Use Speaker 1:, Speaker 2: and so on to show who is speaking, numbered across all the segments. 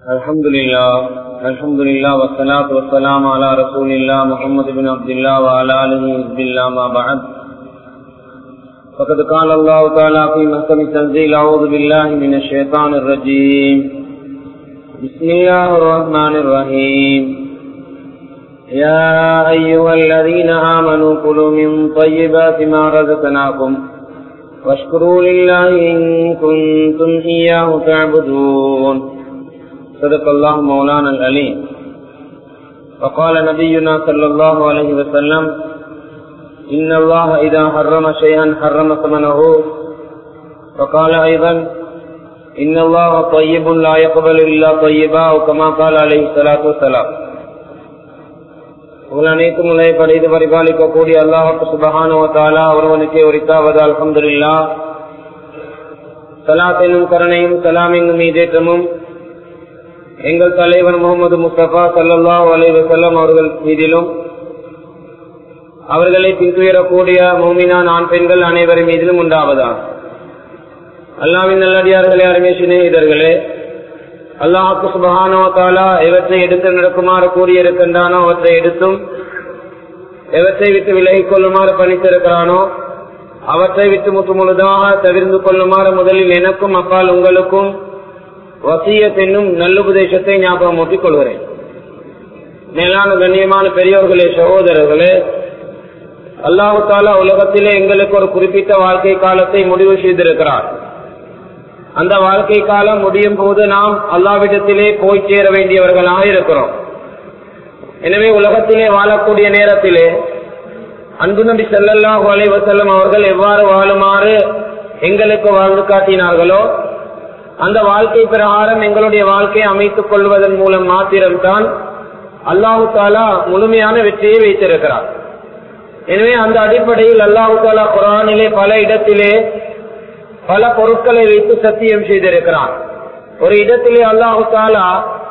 Speaker 1: الحمد لله الحمد لله والصلاة والسلام على رسول الله محمد بن عبد الله وعلى آله حزب الله ما بعد فقد قال الله تعالى في محكم التنزيل أعوذ بالله من الشيطان الرجيم بسم الله الرحمن الرحيم يا أيها الذين آمنوا كلوا من طيبات ما رزقناكم واشكروا لله إن كنتم إياه تعبدون صدق الله مولانا العليم وقال نبينا صلى الله عليه وسلم إن الله إذا حرم شيئا حرم ثمنه وقال أيضا إن الله طيب لا يقبل إلا طيبا وكما قال عليه الصلاة والسلام உங்கள் அனைத்தும் நிலை படைத்து பரிபாலிக்கக்கூடிய அல்லாஹுக்கு சுபகானுவத்தாலா ஒருவனுக்கே உரித்தாவது அலமதுல்லா சலாத்தினும் கருணையும் சலாமிங்கும் மீதேற்றமும் எங்கள் தலைவர் முகமது முஸ்தபா சல்லா அலைவசல்லம் அவர்கள் மீதிலும் அவர்களை பின்துயரக்கூடிய மோமினான் ஆண் பெண்கள் அனைவரும் மீதிலும் உண்டாவதான் அல்லாவின் நல்லடியார்களே அருமை சிநேகிதர்களே அல்லாஹுக்கு சுபகானோ தாலா எவற்றை எடுத்து நடக்குமாறு கூறியிருக்கின்றானோ அவற்றை எடுத்தும் எவற்றை விட்டு விலகிக் கொள்ளுமாறு பணித்திருக்கிறானோ அவற்றை விட்டு முற்று முழுதாக தவிர்ந்து கொள்ளுமாறு முதலில் எனக்கும் அப்பால் உங்களுக்கும் வசியத் என்னும் நல்லுபதேசத்தை ஞாபகம் ஊட்டிக் கொள்கிறேன் மேலான கண்ணியமான பெரியோர்களே சகோதரர்களே அல்லாஹு தாலா உலகத்திலே எங்களுக்கு ஒரு குறிப்பிட்ட வாழ்க்கை காலத்தை முடிவு செய்திருக்கிறார் அந்த வாழ்க்கை காலம் முடியும் போது நாம் அல்லாவிடத்திலே போய் சேர வேண்டியவர்களாக இருக்கிறோம் எனவே உலகத்திலே வாழக்கூடிய நேரத்திலே அன்பு நபி செல்லல்லாஹு அலைவசல்லம் அவர்கள் எவ்வாறு வாழுமாறு எங்களுக்கு வாழ்ந்து காட்டினார்களோ அந்த வாழ்க்கை பிரகாரம் எங்களுடைய வாழ்க்கையை அமைத்துக் கொள்வதன் மூலம் மாத்திரம்தான் அல்லாஹு தாலா முழுமையான வெற்றியை வைத்திருக்கிறார் எனவே அந்த அடிப்படையில் அல்லாஹு தாலா குரானிலே பல இடத்திலே பல பொருட்களை வைத்து சத்தியம் செய்திருக்கிறான் ஒரு இடத்திலே அல்லாஹு தாலா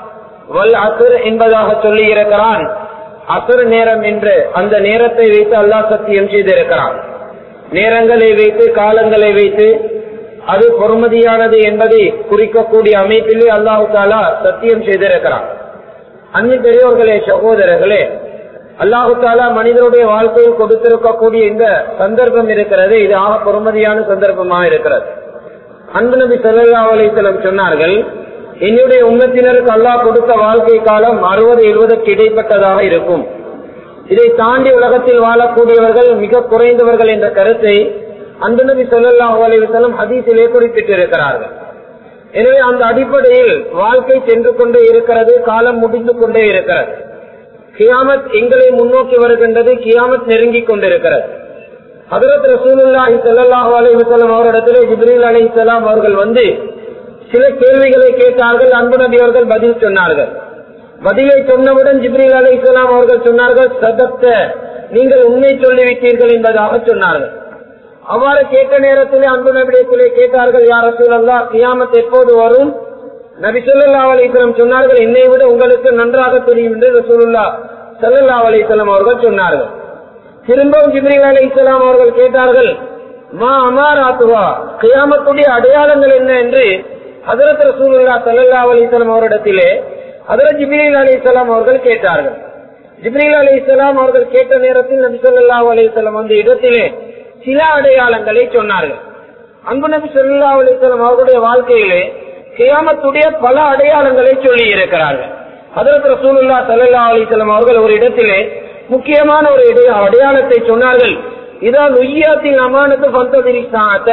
Speaker 1: வல் அசுர் என்பதாக சொல்லி இருக்கிறான் அசுர் நேரம் என்று அந்த நேரத்தை வைத்து அல்லாஹ் சத்தியம் செய்திருக்கிறான் நேரங்களை வைத்து காலங்களை வைத்து அது பொறுமதியானது என்பதை குறிக்கக்கூடிய அமைப்பிலே அல்லாஹு தாலா சத்தியம் செய்திருக்கிறான் அன்னி பெரியோர்களே சகோதரர்களே அல்லாஹு தாலா மனிதனுடைய வாழ்க்கையில் கொடுத்திருக்கக்கூடிய இந்த சந்தர்ப்பம் இருக்கிறது இது ஆக பொறுமதியான சந்தர்ப்பமாக இருக்கிறது அன்பு நபி சல்லா அலிசலம் சொன்னார்கள் என்னுடைய உம்மத்தினருக்கு அல்லாஹ் கொடுத்த வாழ்க்கை காலம் அறுபது எழுபதுக்கு இடைப்பட்டதாக இருக்கும் இதை தாண்டி உலகத்தில் வாழக்கூடியவர்கள் மிக குறைந்தவர்கள் என்ற கருத்தை அன்பு நபி சொல்லாஹு அலிவசலம் ஹதீஸிலே குறிப்பிட்டிருக்கிறார்கள் எனவே அந்த அடிப்படையில் வாழ்க்கை சென்று கொண்டே இருக்கிறது காலம் முடிந்து கொண்டே இருக்கிறது கியாமத் எங்களை முன்னோக்கி வருகின்றது கியாமத் நெருங்கி கொண்டிருக்கிறது ஹதரத் ரசூலுல்லாஹி ஸல்லல்லாஹு அலைஹி வஸல்லம் அவரிடத்திலே ஜிப்ரீல் அலைஹிஸ்ஸலாம் அவர்கள் வந்து சில கேள்விகளை கேட்டார்கள் அன்பு நபி அவர்கள் பதில் சொன்னார்கள் பதிலை சொன்னவுடன் ஜிப்ரீல் அலைஹிஸ்ஸலாம் அவர்கள் சொன்னார்கள் சதத்த நீங்கள் உண்மை சொல்லிவிட்டீர்கள் என்பதாக சொன்னார்கள் அவ்வாறு கேட்ட நேரத்திலே அன்பு நபிடத்திலே கேட்டார்கள் யார் ரசூலல்லா கியாமத் எப்போது வரும் நபி சொல்லா அலிஸ்லாம் சொன்னார்கள் என்னை விட உங்களுக்கு நன்றாக தெரியும் என்று ரசூலுல்லா சல்லல்லா அலிஸ்லாம் அவர்கள் சொன்னார்கள் திரும்பவும் ஜிப்ரீல் அலி இஸ்லாம் அவர்கள் கேட்டார்கள் மா அமாராத்துவா கியாமத்துடைய அடையாளங்கள் என்ன என்று ஹதரத் ரசூலுல்லா சல்லல்லா அலிஸ்லாம் அவரிடத்திலே ஹதரத் ஜிப்ரீல் அலி இஸ்லாம் அவர்கள் கேட்டார்கள் ஜிப்ரீல் அலி இஸ்லாம் அவர்கள் கேட்ட நேரத்தில் நபி சொல்லா அலிஸ்லாம் அந்த இடத்திலே சில அடையாளங்களை சொன்னார்கள் அன்பு நபி சொல்லா அலிஸ்லாம் அவர்களுடைய வாழ்க்கையிலே கியாமத்துடைய பல அடையாளங்களை சொல்லி இருக்கிறார்கள் அதற்கு ரசூலுல்லா சல்லா அலிசல்லாம் அவர்கள் ஒரு இடத்திலே முக்கியமான ஒரு அடையாளத்தை சொன்னார்கள் இதான் உய்யாத்தின் அமானத்து பந்ததிரிசாத்த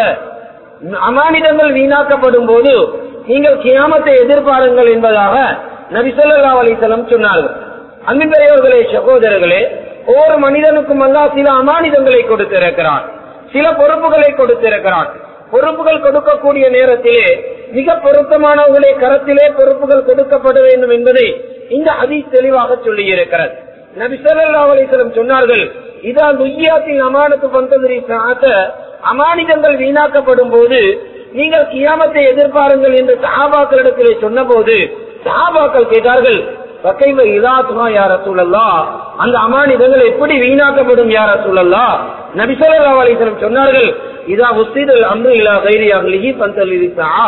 Speaker 1: அமானிதங்கள் வீணாக்கப்படும் போது நீங்கள் கியாமத்தை எதிர்பாருங்கள் என்பதாக நபி சொல்லா அலிசல்லாம் சொன்னார்கள் அன்பின் பெரியவர்களே சகோதரர்களே ஒவ்வொரு மனிதனுக்கும் அல்லா சில அமானிதங்களை கொடுத்திருக்கிறான் சில பொறுப்புகளை கொடுத்திருக்கிறான் பொறுப்புகள் கொடுக்கக்கூடிய நேரத்திலே மிக பொருத்தமானவர்களே கரத்திலே பொறுப்புகள் கொடுக்கப்பட வேண்டும் என்பதை இந்த அதி தெளிவாக சொல்லி இருக்கிறது நபிசல்லா அலிஸ்லம் சொன்னார்கள் இதான் நுய்யாத்தின் அமானத்து பந்ததிரிசாத்த அமானிதங்கள் வீணாக்கப்படும் போது நீங்கள் கியாமத்தை எதிர்பாருங்கள் என்று சஹாபாக்களிடத்திலே சொன்ன போது சஹாபாக்கள் கேட்டார்கள் பக்கைவ இதாத்துமா யார சூழல்லா அந்த அமானிதங்கள் எப்படி வீணாக்கப்படும் யார சூழல்லா நபிசல்லா அலிஸ்லம் சொன்னார்கள் இதா உஸ்திதல் அம்பு இலா கைரியாகலிகி பந்தல்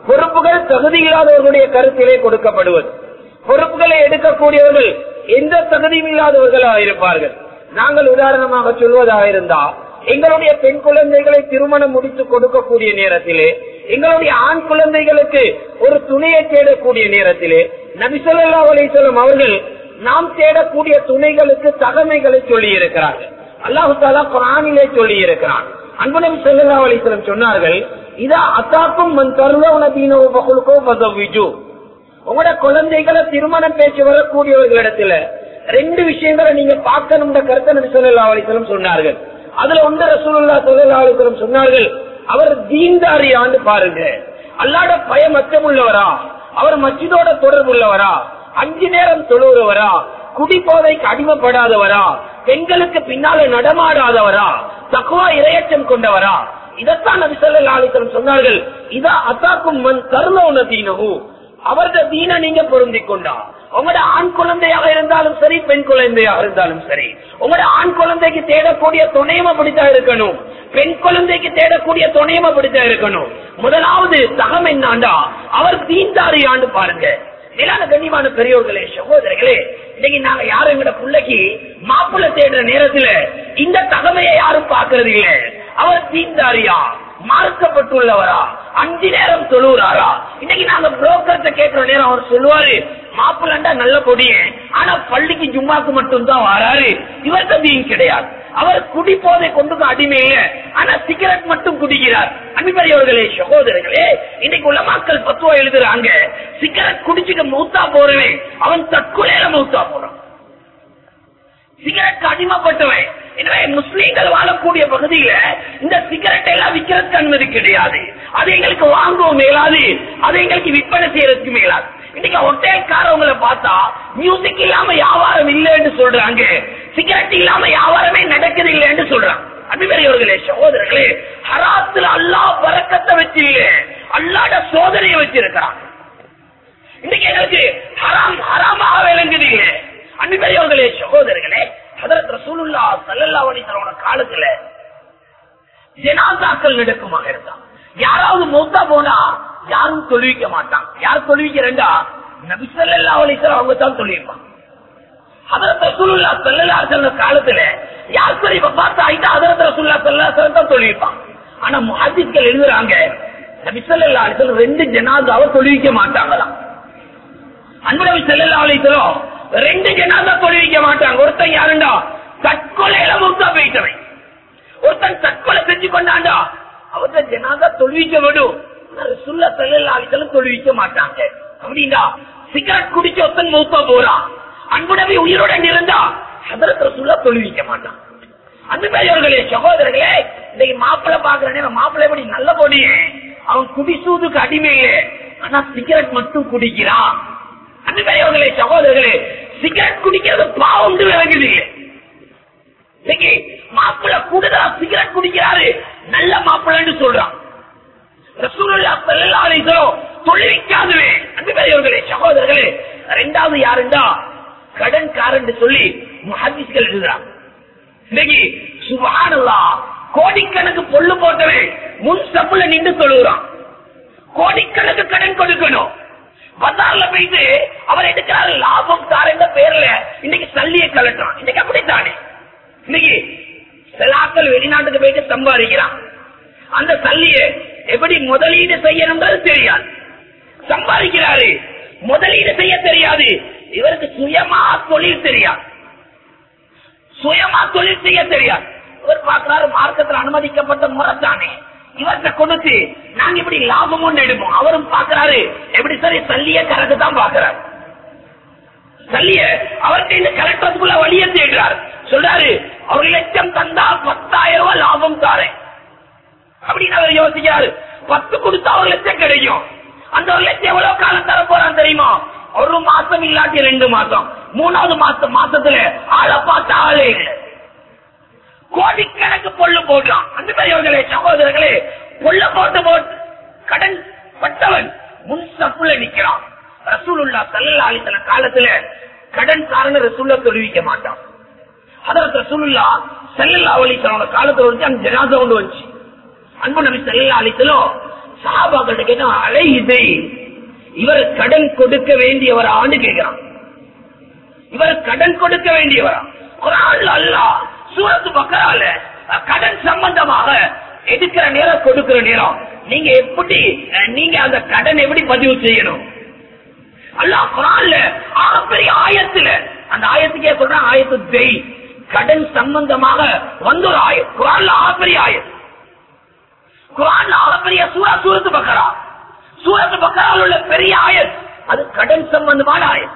Speaker 1: பொறுப்புகள் தகுதி இல்லாதவர்களுடைய கருத்திலே கொடுக்கப்படுவது பொறுப்புகளை எடுக்கக்கூடியவர்கள் எந்த தகுதியும் இல்லாதவர்களாக இருப்பார்கள் நாங்கள் உதாரணமாக சொல்வதாக இருந்தா எங்களுடைய பெண் குழந்தைகளை திருமணம் முடித்து கொடுக்கக்கூடிய நேரத்திலே எங்களுடைய ஆண் குழந்தைகளுக்கு ஒரு துணையை தேடக்கூடிய நேரத்திலே நபிசல்லா அலிசல்லம் அவர்கள் நாம் தேடக்கூடிய துணைகளுக்கு தகமைகளை சொல்லி இருக்கிறார்கள் அல்லாஹு தாலா குரானிலே சொல்லி இருக்கிறான் அன்பு நபி சொல்லா அலிசல்லம் சொன்னார்கள் இதா அத்தாக்கும் மண் தருணோ பகுலுக்கோ பதவிஜு உங்களோட குழந்தைகளை திருமணம் பேச்சு வரக்கூடியவர்களிடத்துல ரெண்டு விஷயங்களை நீங்க பார்க்கணும் கருத்தை நபி சொல்லா அலிசல்லம் சொன்னார்கள் அதுல ஒன்று ரசூலுல்லா சொல்லா அலிசல்லம் சொன்னார்கள் அவர் தீன்தாரியான்னு பாருங்க அல்லாட பயம் அச்சமுள்ளவரா அவர் மச்சிதோட தொடர்புள்ளவரா அஞ்சு நேரம் தொழுகிறவரா குடி போதைக்கு அடிமைப்படாதவரா பெண்களுக்கு பின்னால நடமாடாதவரா தக்குவா இரையச்சம் கொண்டவரா இதைத்தான் நபி சொல்லா அலிசல்லம் சொன்னார்கள் இதா அத்தாக்கும் மண் தருண தீனகு அவரது தீன நீங்க பொருந்தி கொண்டா உங்களோட ஆண் குழந்தையாக இருந்தாலும் சரி பெண் குழந்தையாக இருந்தாலும் சரி உங்களோட ஆண் குழந்தைக்கு தேடக்கூடிய துணையம் அப்படித்தான் இருக்கணும் பெண் குழந்தைக்கு தேடக்கூடிய துணையம் அப்படித்தான் இருக்கணும் முதலாவது தகம் என்னாண்டா அவர் தீண்டாரியாண்டு பாருங்க மேலான கண்ணியமான பெரியோர்களே சகோதரர்களே இன்னைக்கு நாங்க யாரும் எங்கட பிள்ளைக்கு மாப்பிள்ள தேடுற நேரத்துல இந்த தகமையை யாரும் பாக்குறது இல்ல அவர் தீண்டாரியா மார்க்கப்பட்டுள்ளவரா அஞ்சு நேரம் தொழுகிறாரா இன்னைக்கு நாங்க புரோக்கர்ட்ட கேட்கிற நேரம் அவர் சொல்லுவாரு மாப்பிள்ளண்டா நல்ல கொடிய ஆனா பள்ளிக்கு ஜும்மாக்கு மட்டும் தான் வராரு இவர் தம்பியும் கிடையாது அவர் குடி போதை கொண்டு அடிமை இல்ல ஆனா சிகரெட் மட்டும் குடிக்கிறார் அன்பர்களே சகோதரர்களே இன்னைக்கு உள்ள மக்கள் பத்துவா எழுதுறாங்க சிகரெட் குடிச்சுட்டு மூத்தா போறவன் அவன் தற்கொலையில மூத்தா போறான் சிகரெட் அடிமைப்பட்டவன் எனவே முஸ்லீம்கள் வாழக்கூடிய பகுதியில இந்த சிகரெட் எல்லாம் விற்கிறதுக்கு அனுமதி கிடையாது அது எங்களுக்கு வாங்கவும் மேலாது அது எங்களுக்கு விற்பனை செய்யறதுக்கு மேலாது இன்னைக்கு ஒட்டைக்காரவங்களை பார்த்தா மியூசிக் இல்லாம வியாபாரம் இல்லைன்னு சொல்றாங்க சிகரெட் இல்லாம வியாபாரமே நடக்குது இல்லைன்னு சொல்றாங்க அன்பர்களே சகோதரர்களே ஹராத்துல அல்லா பறக்கத்தை வச்சு இல்ல அல்லாட சோதனையை வச்சிருக்கிறான் இன்னைக்கு எங்களுக்கு ஹராம் ஹராமாக விளங்குது இல்ல அன்பர்களே சகோதரர்களே அதற்கு ரசூலுல்லா சல்லல்லா அலிசலோட காலத்துல ஜனாதாக்கள் நடக்குமாக இருந்தான் யாராவது மூத்தா போனா யாரும் தொழுவிக்க மாட்டான் யார் தொழுவிக்கிறா நபிசல்லா அலிசலம் அவங்க தான் தொழுவிப்பான் அதற்கு ரசூலுல்லா சல்லல்லா சொன்ன காலத்துல யார் சரி இப்ப பார்த்தா ஆயிட்டா அதற்கு ரசூல்லா சல்லா தான் தொழுவிப்பான் ஆனா முஹாதிஸ்கள் எழுதுறாங்க நபிசல்லா அலிசலம் ரெண்டு ஜனாதாவை தொழுவிக்க மாட்டாங்களாம் அன்பு நபி செல்லல்லா அலிசலம் ரெண்டு ஜனாதா தொழுவிக்க மாட்டாங்க ஒருத்தன் யாருண்டா தற்கொலையில முத்தா போயிட்டவன் ஒருத்தன் தற்கொலை செஞ்சு கொண்டாண்டா அவர்த ஜனாதா தொழுவிக்க விடும் சுல்ல செல்லாளிகளும் தொழுவிக்க மாட்டாங்க அப்படின்னா சிகரெட் குடிச்ச ஒருத்தன் மூத்தா போறான் அன்புடவை உயிருடன் இருந்தா அதற்கு சுல்ல தொழுவிக்க மாட்டான் அந்த பெரியவர்களே சகோதரர்களே இன்னைக்கு மாப்பிள்ள பாக்குறேன் மாப்பிள்ளை எப்படி நல்ல பொடியே அவன் குடிசூதுக்கு அடிமையே ஆனா சிகரெட் மட்டும் குடிக்கிறான் அந்த பெரியவர்களே சகோதரர்களே சிகரெட் குடிக்கிறது பாவம் விளங்குது இன்னைக்கு மாப்பிள்ள கூடுதலா சிகரெட் குடிக்கிறாரு நல்ல மாப்பிள்ளன்னு சொல்றான் தொழிற்காதுவே அந்த பெரியவர்களே சகோதரர்களே ரெண்டாவது யாருண்டா கடன் காரன் சொல்லி முஹாதிஸ்கள் எழுதுறான் இன்னைக்கு சுபானல்லா கோடிக்கணக்கு பொல்லு போட்டவன் முன் சப்புல நின்று தொழுகிறான் கோடிக்கணக்கு கடன் கொடுக்கணும் பஜார்ல போயிட்டு அவர் எடுக்கிறாரு லாபம் தாரன்ற பேர்ல இன்னைக்கு சல்லியை கலட்டான் இன்னைக்கு அப்படித்தானே இன்னைக்கு சிலாக்கள் வெளிநாட்டுக்கு போயிட்டு சம்பாதிக்கிறான் அந்த சல்லிய எப்படி முதலீடு செய்யணும்ன்றது தெரியாது சம்பாதிக்கிறாரு முதலீடு செய்ய தெரியாது இவருக்கு சுயமா தொழில் தெரியாது சுயமா தொழில் செய்ய தெரியாது இவர் பார்க்கிறாரு மார்க்கத்தில் அனுமதிக்கப்பட்ட முறை தானே இவர்கிட்ட கொடுத்து நாங்க இப்படி லாபம் ஒன்று எடுப்போம் அவரும் பாக்குறாரு எப்படி சரி சல்லிய கரெக்ட் தான் பாக்குறாரு சல்லிய அவர்கிட்ட இந்த கலெக்டருக்குள்ள வழிய தேடுறாரு சொல்றாரு ஒரு லட்சம் தந்தா பத்தாயிரம் ரூபாய் லாபம் தாரேன் அப்படின்னு அவர் யோசிக்கிறாரு பத்து கொடுத்தா ஒரு லட்சம் கிடைக்கும் அந்த ஒரு லட்சம் எவ்வளவு காலம் தர போறான் தெரியுமா ஒரு மாசம் இல்லாட்டி ரெண்டு மாசம் மூணாவது மாசம் மாசத்துல ஆளை பார்த்த ஆளே இல்லை கோடிக்கணக்கு பொல்லு போடுறான் அந்த பெரியவர்களே சகோதரர்களே பொல்ல போட்டு போட்டு கடன் பட்டவன் முன் சப்புல நிக்கிறான் ரசூலுல்லா சல்லா அலித்தன காலத்துல கடன் காரண ரசூல்ல தொழுவிக்க மாட்டான் அதற்கு ரசூலுல்லா செல்லல்லா அலித்தனோட காலத்துல வந்து அந்த ஜனாதா கொண்டு வந்துச்சு அன்பு நபி செல்லல்லா அலித்தலோ
Speaker 2: சாபாக்கிட்ட கேட்டா அலை இதை இவர் கடன் கொடுக்க வேண்டியவரான்னு கேட்கிறான் இவர் கடன் கொடுக்க வேண்டியவரா குரான் அல்லா சூரத்து பக்கரால கடன் சம்பந்தமாக எடுக்கிற நேரம் கொடுக்கிற நேரம் நீங்க எப்படி அஹ், நீங்க அந்த கடன் எப்படி பதிவு செய்யணும் அல்லாஹ் குரான்ல ஆகப்பெரிய ஆயத்துல அந்த ஆயத்துக்கே சொல்றான் ஆயத்து தெய் கடன் சம்பந்தமாக வந்த ஒரு ஆயம் குரான்ல ஆகப்பெரிய ஆயம் குரான்ல ஆகப்பெரிய சூரா சூரத்து பக்கரா சூரத்து பக்கரால் உள்ள பெரிய ஆயத் அது கடன் சம்பந்தமான ஆயம்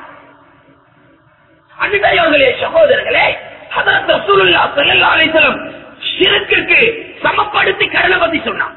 Speaker 2: அன்பர்களே சகோதரர்களே ஹதரத் ரசூலுல்லாஹ் ஸல்லல்லாஹு அலைஹி வஸல்லம் ஷிர்க்குக்கு சமப்படுத்தி கடனை பத்தி சொன்னான்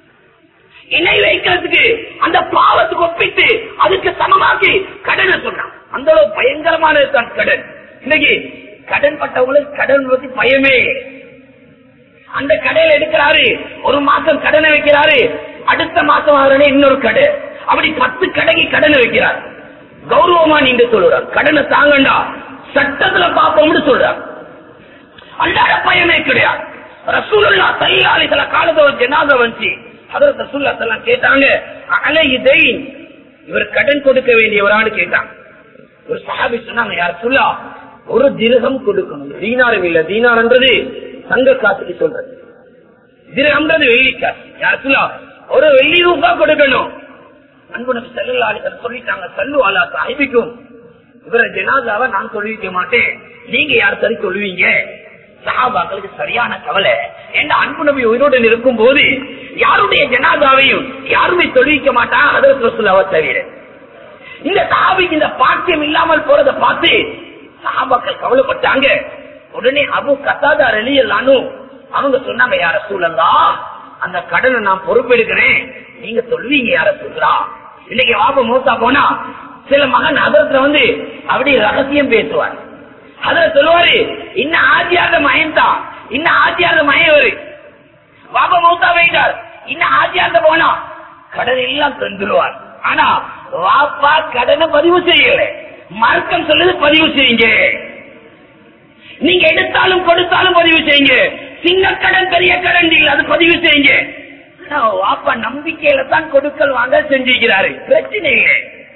Speaker 2: இணை வைக்கிறதுக்கு அந்த பாவத்துக்கு ஒப்பிட்டு அதுக்கு சமமாக்கி கடனை சொன்னான் அந்த அளவு பயங்கரமானது தான் கடன் இன்னைக்கு கடன் பட்டவங்களுக்கு கடன் பத்தி பயமே இல்லை. அந்த கடையில எடுக்கிறாரு ஒரு மாசம் கடனை வைக்கிறாரு அடுத்த மாசம் ஆகிறனே இன்னொரு கடை அப்படி பத்து கடைக்கு கடனை வைக்கிறார் கௌரவமா நீங்க சொல்றார் கடனை தாங்கண்டா சட்டத்துல பாப்போம்னு சொல்றார் அல்லாத பயமே கிடையாது ரசூலுல்லா சல்லாலி சில காலத்துல ஒரு ஜனாத வந்துச்சு அதற்கு ரசூல்லா சல்லாம் கேட்டாங்க அலை இதை இவர் கடன் கொடுக்க வேண்டியவரான்னு கேட்டாங்க ஒரு சஹாபி சொன்னாங்க யார் சொல்லா ஒரு திரகம் கொடுக்கணும் தீனாரம் இல்ல தீனார்ன்றது தங்க காசுக்கு சொல்றது திரகம்ன்றது வெள்ளி காசு யார் சொல்லா ஒரு வெள்ளி ரூபாய் கொடுக்கணும் அன்பு நபி ஸல்லல்லாஹு அலைஹி வஸல்லம் சொல்லிட்டாங்க சல்லு அலா சாஹிபிக்கும் இவர ஜனாதாவை நான் சொல்லிக்க மாட்டேன் நீங்க யார் சரி சொல்லுவீங்க சஹாபாக்களுக்கு சரியான கவலை என்ன அன்பு நபி உயிரோடு இருக்கும் போது யாருடைய ஜனாதாவையும் யாருமே தொழுவிக்க மாட்டாங்க அதற்கு ரசூலாவை தவிர இந்த சஹாபிக்கு இந்த பாக்கியம் இல்லாமல் போறதை பார்த்து சஹாபாக்கள் கவலைப்பட்டாங்க உடனே அபு கத்தாதா ரெலியல்லானும் அவங்க சொன்னாங்க யார சூழல்லா அந்த கடனை நான் பொறுப்பெடுக்கிறேன் நீங்க சொல்வீங்க யார சொல்றா இன்னைக்கு வாப்ப மூத்தா போனா சில மகன் அதரத்துல வந்து அப்படி ரகசியம் பேசுவார் அதுல சொல்லுவாரு இன்னும் ஆஜியாத மயன்தான் இன்னும் ஆஜியாத மயவரு பாபா மௌத்தா வைத்தார் இன்னும் ஆஜியாத போனா கடன் எல்லாம் தந்துருவார் ஆனா வாப்பா கடனை பதிவு செய்யல மார்க்கம் சொல்லுது பதிவு செய்யுங்க நீங்க எடுத்தாலும் கொடுத்தாலும் பதிவு செய்யுங்க சின்ன கடன் பெரிய கடன் இல்ல அது பதிவு செய்யுங்க ஆனா வாப்பா நம்பிக்கையில தான் கொடுக்கல் வாங்க செஞ்சிருக்கிறாரு பிரச்சனை இல்லை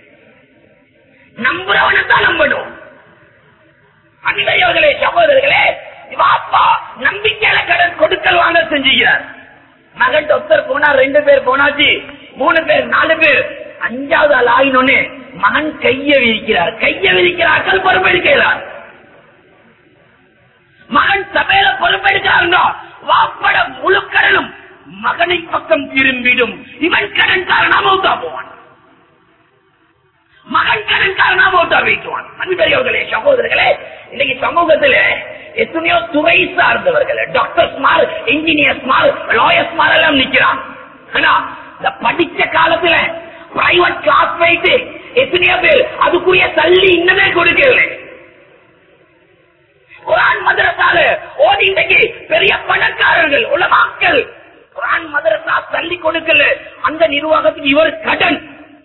Speaker 2: நம்புறவனை தான் நம்பணும் அன்பையோர்களே சகோதரர்களே வாப்பா நம்பிக்கையில கடன் கொடுக்கல் வாங்க செஞ்சுக்கிறார் மகன் ஒருத்தர் போனா ரெண்டு பேர் போனாச்சு மூணு பேர் நாலு பேர் அஞ்சாவது ஆள் ஆகினோன்னு மகன் கைய விரிக்கிறார் கைய விரிக்கிறார்கள் பொறுப்பெடுக்கிறார் மகன் சபையில பொறுப்பெடுக்கிறாருங்க வாப்பட முழு கடனும் மகனை பக்கம் திரும்பிடும் இவன் கடன் காரணமாக போவான் மகன் கடன்காரனா ஓட்டா வைக்குவான் அன்பர்களே சகோதரர்களே இன்னைக்கு சமூகத்துல எத்தனையோ துறை சார்ந்தவர்கள் டாக்டர்ஸ் மார் இன்ஜினியர்ஸ் மார் லாயர்ஸ் மார் எல்லாம் நிக்கிறான் ஆனா இந்த படிச்ச காலத்துல பிரைவேட் கிளாஸ் போயிட்டு எத்தனையோ பேர் அதுக்குரிய தள்ளி இன்னமே கொடுக்கவில்லை குரான் மதரசால ஓடி இன்றைக்கு பெரிய பணக்காரர்கள் உலமாக்கள் குரான் மதரசா தள்ளி கொடுக்கல அந்த நிர்வாகத்துக்கு இவர் கடன்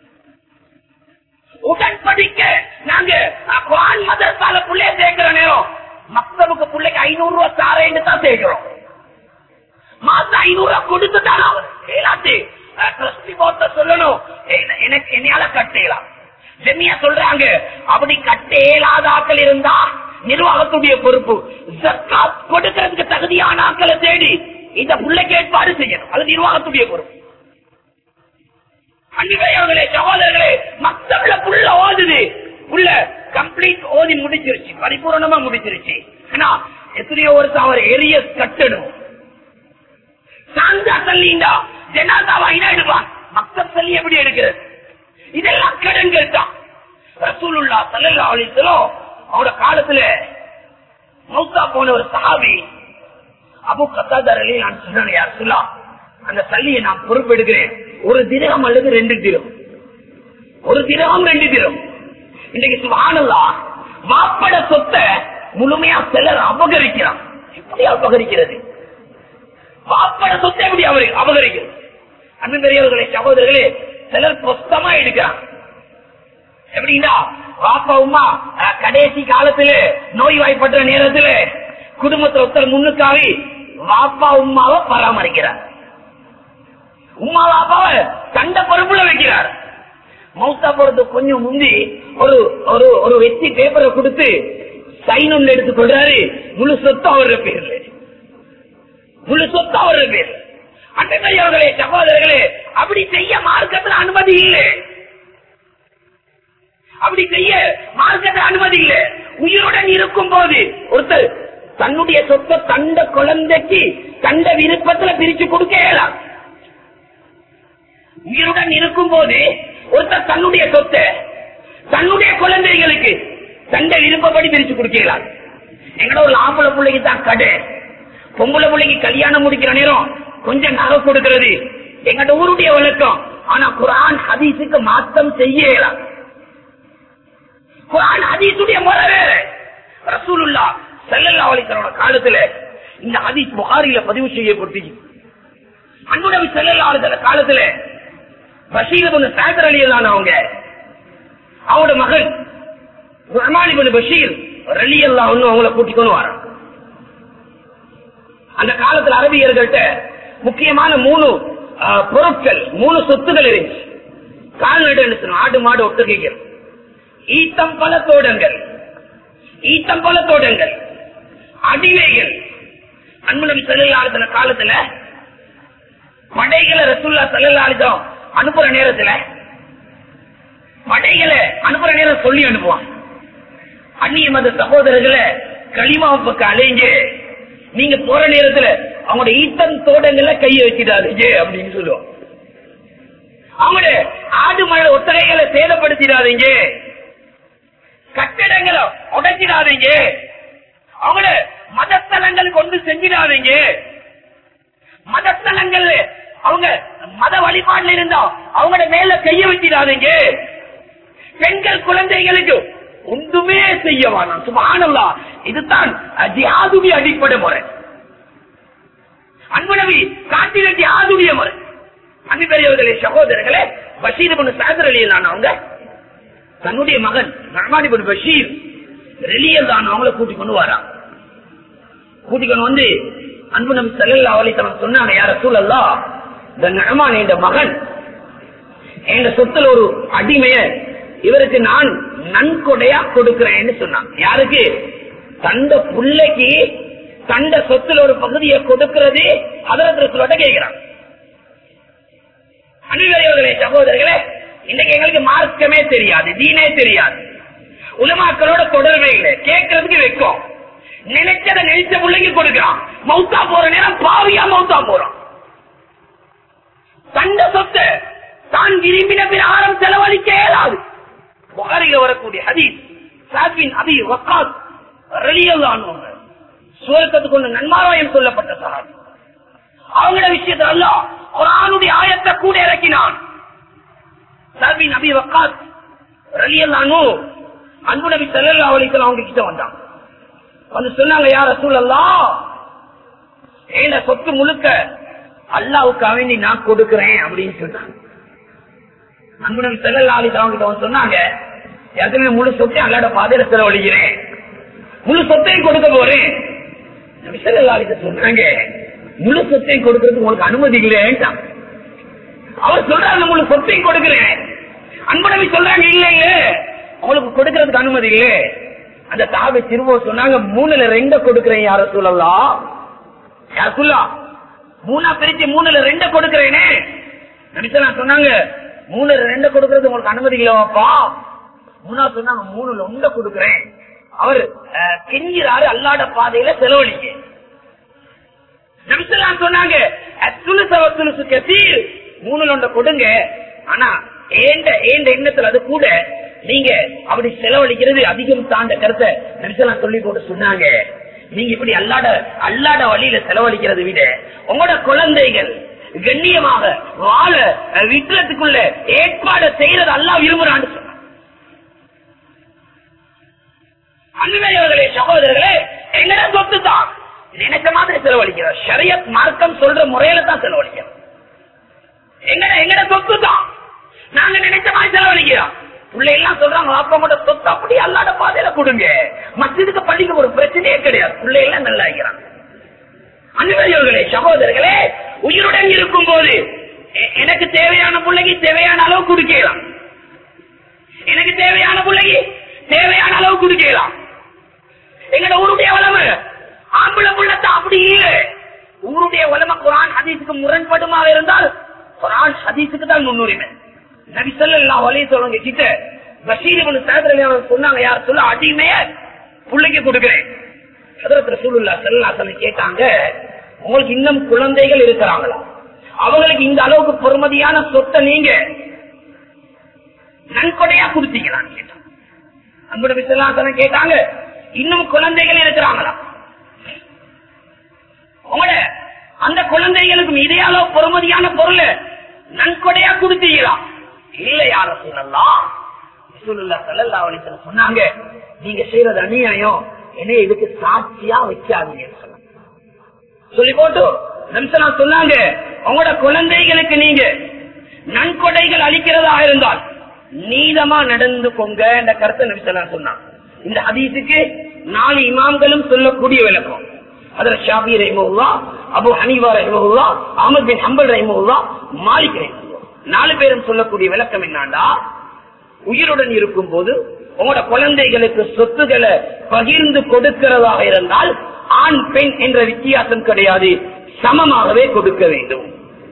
Speaker 2: உடன் படிக்க நாங்க குரான் மதரசால புள்ளைய சேர்க்கிற நேரம் மக்தபுக்கு பிள்ளைக்கு ஐநூறு ரூபாய் தாரேன்னு தான் சேர்க்கிறோம் மாசம் ஐநூறு ரூபாய் கொடுத்து தானே அவர் எல்லாத்து ட்ரஸ்டி போட்ட சொல்லணும் என்ன- எனக்கு என்னையால கட்டலாம் ஜெமியா சொல்றாங்க அப்படி கட்டேலாத ஆக்கள் இருந்தா நிர்வாகத்துடைய பொறுப்பு ஜக்காத் கொடுக்கறதுக்கு தகுதியான ஆக்களை தேடி இந்த பிள்ளைக்கு ஏற்பாடு செய்யணும் அது நிர்வாகத்துடைய பொறுப்பு அன்பர்களே சகோதரர்களே மக்தப்ல புள்ள ஓடுது உள்ள கம்ப்ளீட் ஓதி முடிச்சிருச்சு பரிபூர்ணமா முடிச்சிருச்சு ஆனா எத்தனையோ வருஷம் அவர் எரியஸ் கட்டணும் சாந்தா தள்ளிண்டா ஜனாதாவா இன எடுப்பான் மக்தப் தள்ளி எப்படி எடுக்கிறது இதெல்லாம் கடன்கள் தான் ரசூலுல்லா சல்லல்லா அலிஸ்லாம் அவரோட காலத்துல மௌத்தா போன ஒரு சஹாபி அபு கத்தாதர் அலி நான் சொன்னேன் யார் சொல்லா அந்த சல்லியை நான் பொறுப்பெடுக்கிறேன் ஒரு திரகம் அல்லது ரெண்டு திரம் ஒரு திரகம் ரெண்டு திரம் இன்னைக்கு சுபானல்லா வாப்பட சொத்தை முழுமையா சிலர் அபகரிக்கிறான் எப்படி அபகரிக்கிறது வாப்பட சொத்தை எப்படி அவர் அபகரிக்கிறது அன்பு பெரியவர்களே சகோதரர்களே சிலர் பொஸ்தமா எடுக்கிறான் எப்படின்னா வாப்பா உமா அஹ், கடைசி காலத்துல நோய் வாய்ப்பட்ட நேரத்துல குடும்பத்தை ஒருத்தர் முன்னுக்காவி வாப்பா உமாவை பராமரிக்கிறார் உமா பாப்பாவை சண்டை பொறுப்புல வைக்கிறார் மௌத்தா போறது கொஞ்சம் முந்தி ஒரு ஒரு ஒரு வெற்றி பேப்பரை கொடுத்து சைன் ஒன்று எடுத்து கொள்றாரு முழு சொத்து அவர பேர்ல முழு சொத்து அவர பேர்ல அண்ணர்களே சகோதரர்களே அப்படி செய்ய மார்க்கத்தில் அனுமதி இல்லை அப்படி செய்ய மார்க்கத்தில் அனுமதி இல்லை உயிருடன் இருக்கும் போது ஒருத்தர் தன்னுடைய சொத்தை தண்ட குழந்தைக்கு தண்ட விருப்பத்துல பிரிச்சு கொடுக்க இயலாது உயிருடன் இருக்கும் போது ஒருத்தர் தன்னுடைய சொத்தை தன்னுடைய குழந்தைகளுக்கு தண்டை விருப்பப்படி பிரிச்சு கொடுக்கலாம் எங்கட ஒரு ஆம்பளை பிள்ளைக்கு தான் கடை பொம்பளை பிள்ளைக்கு கல்யாணம் முடிக்கிற நேரம் கொஞ்சம் நகை கொடுக்கிறது எங்கட ஊருடைய வழக்கம் ஆனா குரான் ஹதீஸுக்கு மாத்தம் செய்யலாம் குரான் ஹதீஸுடைய முறை வேற ரசூலுல்லா செல்லல்லா அலிசனோட காலத்துல இந்த ஹதீஸ் புகாரில பதிவு செய்யப்பட்டு அன்புடவி செல்லல்லா அலிசன காலத்துல பஷீர் கொஞ்சம் சாயந்தர அழியதான் அவங்க அவரோட மகன் ரஹ்மான் இப்னு பஷீர் ரலி அல்லாஹ் அவங்கள கூட்டிக்கொண்டு வரான் அந்த காலத்துல அரபியர்கள்ட்ட முக்கியமான மூணு ஆ, பொருட்கள் மூணு சொத்துகள் இருந்துச்சு கால்நடை ஆடு மாடு ஒட்டுகைகள் ஈத்தம் பல தோட்டங்கள் ஈத்தம் பல தோட்டங்கள் அடிமைகள் அன்புநபி செல்லாத காலத்துல படைகளை ரசுல்லா செல்லாலிதம் அனுப்புற நேரத்துல படைகளை அனுப்புற நேரம் சொல்லி அனுப்புவான் அந்நிய மத சகோதரர்களை களிமாவுக்கு அலைஞ்சு நீங்க போற நேரத்துல அவங்களோட ஈத்தன் தோட்டங்கள்ல கைய வச்சிடாதீங்க அப்படின்னு சொல்லுவோம் அவங்களோட ஆடு மழை ஒத்தகைகளை சேதப்படுத்திடாதீங்க கட்டிடங்களை உடைச்சிடாதீங்க அவங்களோட மதத்தலங்கள் கொண்டு செஞ்சிடாதீங்க மதத்தலங்கள் அவங்க மத வழிபாடுல இருந்தா அவங்களோட மேல கைய வச்சிடாதீங்க பெண்கள் குழந்தைகளுக்கு ஒன்றுமே செய்ய வேணாம் சுபானல்லா இதுதான் ஜியாதுடைய அடிப்படை முறை அன்புநபி காட்டில ஜியாதுடைய முறை அன்பு பெரியவர்களே சகோதரர்களே பஷீர் பண்ண சாதர் அவங்க தன்னுடைய மகன் ரஹ்மான் இப்னு பஷீர் ரெலியல் தான் அவங்கள கூட்டிக் கொண்டு வரான் கூட்டிக் கொண்டு வந்து அன்பு நபி சல்லா அலித்தனம் சொன்னாங்க யார சூழல்லா இந்த நகமான் என்ற மகன் எங்க சொத்துல ஒரு அடிமைய இவருக்கு நான் நன்கொடையா கொடுக்கிறேன்னு சொன்னான் யாருக்கு தந்த புள்ளைக்கு தண்ட சொத்துல ஒரு பகுதியை கொடுக்கிறது அதரத்துல கேட்கிறான் அனைவரையவர்களே சகோதரர்களே இன்னைக்கு எங்களுக்கு மார்க்கமே தெரியாது தீனே தெரியாது உலமாக்களோட தொடர்பே இல்லை கேட்கறதுக்கு வைக்கும் நினைச்சத நினைச்ச பிள்ளைக்கு கொடுக்கிறான் மௌத்தா போற நேரம் பாவியா மௌத்தா போறான் தண்ட சொத்தை தான் விரும்பின பிரகாரம் செலவழிக்க இயலாது புகாரில வரக்கூடிய ஹதீஸ் சாத்வின் அபி வக்காத் ரலியல்லானவங்க சுவர்க்கத்துக்கு கொண்டு நன்மாராயம் சொல்லப்பட்ட சகாபி அவங்களோட விஷயத்துல அல்ல குரானுடைய ஆயத்தை கூட இறக்கினான் சாத்வின் அபி வக்காத் ரலியல்லானு அன்பு நபி செல்லல்லா அவளிக்கல் அவங்க கிட்ட வந்தாங்க வந்து சொன்னாங்க யார சூழல்லா ஏன சொத்து முழுக்க அல்லாவுக்கு அவண்டி நான் கொடுக்கிறேன் அப்படின்னு சொன்னாங்க அன்புடன் செல்லல்லாலி அவங்க சொன்னாங்க ஏற்கனவே முழு சொத்தை அல்லாட பாதையில செலவழிக்கிறேன் முழு சொத்தையும் கொடுக்க போறேன் நபி ஸல்லல்லாஹு அலைஹி வஸல்லம் சொன்னாங்க முழு சொத்தையும் கொடுக்கறதுக்கு உங்களுக்கு அனுமதி இல்லைன்ட்டான் அவர் சொல்றாங்க முழு சொத்தையும் கொடுக்கிறேன் அன்பு நபி சொல்றாங்க இல்ல இல்ல உங்களுக்கு கொடுக்கறதுக்கு அனுமதி இல்ல அந்த தாவை திரும்ப சொன்னாங்க மூணுல ரெண்ட கொடுக்கிறேன் யார சொல்லலாம் யார சொல்லா மூணா பிரிச்சு மூணுல ரெண்ட கொடுக்கிறேனே நபிசல்லா சொன்னாங்க மூணுல ரெண்ட கொடுக்கறது உங்களுக்கு அனுமதி இல்லவாப்பா மூணா சொன்னாங்க மூணுல ஒண்ட கொடுக்கிறேன் அவர் அஹ், கெஞ்சிறாரு அல்லாட பாதையில செலவழிங்க நபிசல்லாம் சொன்னாங்க அத்துலுச வத்துலுசு கசீர் மூணுல ஒண்ட கொடுங்க ஆனா ஏண்ட ஏண்ட எண்ணத்துல அது கூட நீங்க அப்படி செலவழிக்கிறது அதிகம் தாண்ட கருத்தை நபிசல்லாம் சொல்லி போட்டு சொன்னாங்க நீங்க இப்படி அல்லாட அல்லாட வழியில செலவழிக்கிறதை விட உங்களோட குழந்தைகள் கண்ணியமாக வாழ அஹ், விட்டுறதுக்குள்ள ஏற்பாடு செய்யறது அல்லா விரும்புறான்னு சொன்னாங்க அன்பையவர்களே சகோதரர்களே எங்கட சொத்து தான் நினைச்ச மாதிரி செலவழிக்கிறோம் ஷரியத் மார்க்கம் சொல்ற முறையில தான் செலவழிக்கிறோம் எங்கட எங்கட சொத்து தான் நாங்க நினைச்ச மாதிரி செலவழிக்கிறோம் பிள்ளை எல்லாம் சொல்றாங்க அப்பா கூட சொத்து அப்படி அல்லாட பாதையில கொடுங்க மத்தியதுக்கு பள்ளிக்கு ஒரு பிரச்சனையே கிடையாது பிள்ளை எல்லாம் நல்லா இருக்கிறாங்க அன்பையவர்களே சகோதரர்களே உயிருடன் இருக்கும் போது எ- எனக்கு தேவையான பிள்ளைக்கு தேவையான அளவு கொடுக்கலாம் எனக்கு தேவையான பிள்ளைக்கு தேவையான அளவு கொடுக்கலாம் எங்கட ஊருடைய வளமை ஆம்பளை புள்ளத்தை அப்படி இல்லை ஊருடைய வளமை குரான் ஹதீஸுக்கு முரண்படுமாக இருந்தால் குரான் ஹதீஸுக்கு தான் முன்னுரிமை நபி ஸல்லல்லாஹு அலைஹி வஸல்லம் கிட்ட பஷீர் இப்னு சஅத் ரலியல்லாஹு சொன்னாங்க யார் சொல்ல அடிமைய புள்ளைக்கு கொடுக்கிறேன் ஹதரத் ரசூலுல்லாஹி ஸல்லல்லாஹு அலைஹி வஸல்லம் கேட்டாங்க உங்களுக்கு இன்னும் குழந்தைகள் இருக்கிறாங்களா அவங்களுக்கு இந்த அளவுக்கு பொறுமதியான சொத்தை நீங்க நன்கொடையா கொடுத்தீங்களான்னு கேட்டாங்க அன்புட விசலாசனம் கேட்டாங்க இன்னும் குழந்தைகள் இருக்கிறாங்களா உங்களோட அந்த குழந்தைகளுக்கும் இதே அளவு பொறுமதியான பொருள் நன்கொடையா கொடுத்தீங்களா இல்ல யார சொல்லலாம் சொன்னாங்க நீங்க செய்யறது அநியாயம் என்ன இதுக்கு சாட்சியா வைக்காதீங்கன்னு சொன்னாங்க சொல்லி போட்டு நம்சனா சொன்னாங்க உங்களோட குழந்தைகளுக்கு நீங்க நன்கொடைகள் அளிக்கிறதா இருந்தால் நீதமா நடந்து கொங்க என்ற கருத்தை நபிசலா சொன்னாங்க இந்த ஹதீஸுக்கு நாலு இமாம்களும் சொல்லக்கூடிய விளக்கம் அதுல ஷாபி ரஹிமுல்லா அபு ஹனீவா ரஹிமுல்லா அஹமது பின் ஹம்பல் ரஹிமுல்லா மாலிக் ரஹிமுல்லா நாலு பேரும் சொல்லக்கூடிய விளக்கம் என்னண்டா உயிருடன் இருக்கும் போது உங்களோட குழந்தைகளுக்கு சொத்துக்களை பகிர்ந்து கொடுக்கிறதாக இருந்தால் ஆண் பெண் என்ற வித்தியாசம் கிடையாது சமமாகவே கொடுக்க வேண்டும்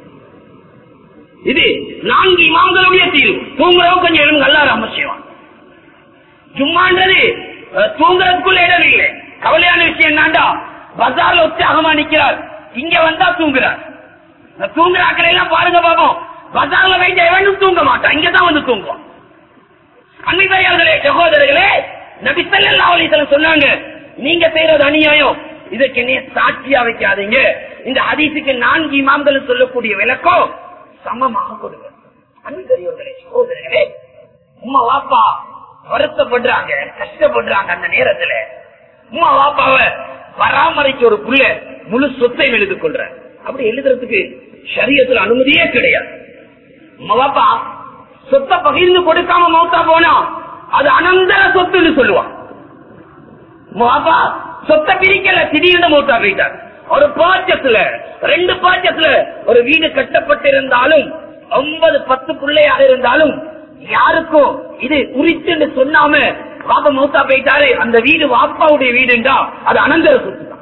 Speaker 2: இது நான்கு இமாம்களுடைய தீர்வு தூங்குறவங்க கொஞ்சம் எழுங்க நல்லா அவசியம் சும்மான்றது அஹ், தூங்குறதுக்குள்ள இடம் இல்லை கவலையான விஷயம் என்னண்டா பஜார்ல உற்சாகமா நிக்கிறார் இங்க வந்தா தூங்குறார் இந்த தூங்குறாக்களை எல்லாம் பாருங்க பாப்போம் பஜார்ல வைத்து எவனும் தூங்க மாட்டான் இங்கதான் வந்து தூங்குவான் அன்பிதாயர்களே சகோதரர்களே நபி ஸல்லல்லாஹு அலைஹி வஸல்லம் சொன்னாங்க நீங்க செய்யறது அநியாயம் இதுக்கு நீ சாட்சியா வைக்காதீங்க இந்த ஹதீஸுக்கு நான்கு இமாம்கள் சொல்லக்கூடிய விளக்கம் சமமாக கொடுங்க அன்பிதாயர்களே சகோதரர்களே உமா வாப்பா வருத்தப்படுறாங்க கஷ்டப்படுறாங்க அந்த நேரத்துல உமா வாப்பாவ பராமரிக்க ஒரு புள்ள முழு சொத்தை எழுதி கொள்ற அப்படி எழுதுறதுக்கு சரியத்துல அனுமதியே கிடையாது உமா வாப்பா சொத்தை பகிர்ந்து கொடுக்காம மௌத்தா போனா அது அனந்தர சொத்துன்னு சொல்லுவான் பாப்பா சொத்தை பிரிக்கல திடீர்னு மௌத்தா போயிட்டார் ஒரு பாச்சத்துல ரெண்டு பாச்சத்துல ஒரு வீடு கட்டப்பட்டிருந்தாலும் ஒன்பது பத்து பிள்ளையாக இருந்தாலும் யாருக்கும் இது உரிச்சுன்னு சொன்னாம பாப்பா மௌத்தா போயிட்டாரு அந்த வீடு வாப்பாவுடைய வீடுண்டா அது அனந்தர சொத்து தான்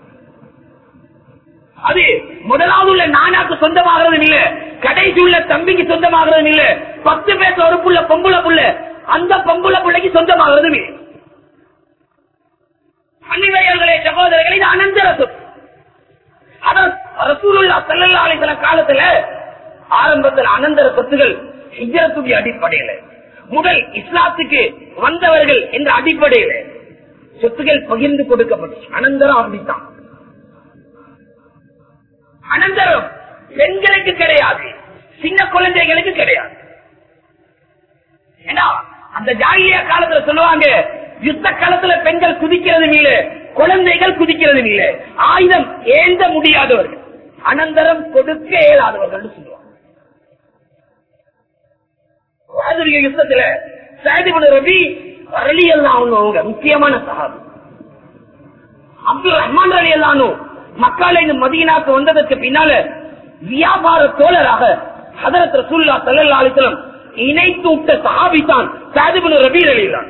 Speaker 2: அது முதலாவது உள்ள நானாக்கு சொந்தமாகிறது இல்ல கடைசி உள்ள தம்பிக்கு சொந்தமாகிறது இல்ல பத்து பேச ஒரு புள்ள பொம்புல புள்ள அந்த பொம்புல புள்ளைக்கு சொந்தமாகிறது இல்லை அன்னிவையர்களே சகோதரர்களே இது அனந்தர சொத்து அதான் ரசூலுல்லா ஸல்லல்லாஹு அலைஹி வஸல்லம் காலத்துல ஆரம்பத்தில் அனந்தர சொத்துகள் ஹிஜ்ரத்துடைய அடிப்படையில முதல் இஸ்லாத்துக்கு வந்தவர்கள் என்ற அடிப்படையில சொத்துகள் பகிர்ந்து கொடுக்கப்பட்டுச்சு அனந்தரம் அப்படித்தான் அனந்தரம் பெண்களுக்கு கிடையாது சின்ன குழந்தைகளுக்கு கிடையாது ஏன்னா அந்த ஜாகிய காலத்துல சொல்லுவாங்க யுத்த காலத்துல பெண்கள் குதிக்கிறது இல்ல குழந்தைகள் குதிக்கிறது இல்ல ஆயுதம் ஏந்த முடியாதவர்கள் அனந்தரம் கொடுக்க இயலாதவர்கள் சொல்லுவாங்க உஹதுடைய யுத்தத்துல சைதிபுன ரபி அலி எல்லாம் அவங்க முக்கியமான சகாபி அப்துல் ரஹ்மான் அலி எல்லானும் மக்கால இந்த மதீனாக்கு வந்ததற்கு பின்னால வியாபார தோழராக ஹதரத் ரசூல்லா சல்லா அலிஸ்லம் இணைத்து விட்ட சஹாபி தான் சாதிபுன் ரபீர் அலிலான்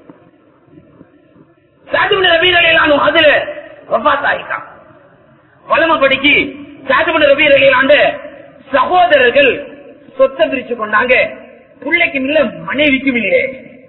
Speaker 2: சாதிபுன் ரபீர் அலிலானும் அதுல வபாத் ஆகிட்டான் வளமபடிக்கு சாதிபுன் ரபீர் அலிலாண்ட சகோதரர்கள் சொத்தை பிரிச்சு கொண்டாங்க பிள்ளைக்கும் இல்ல மனைவிக்கும் இல்லையே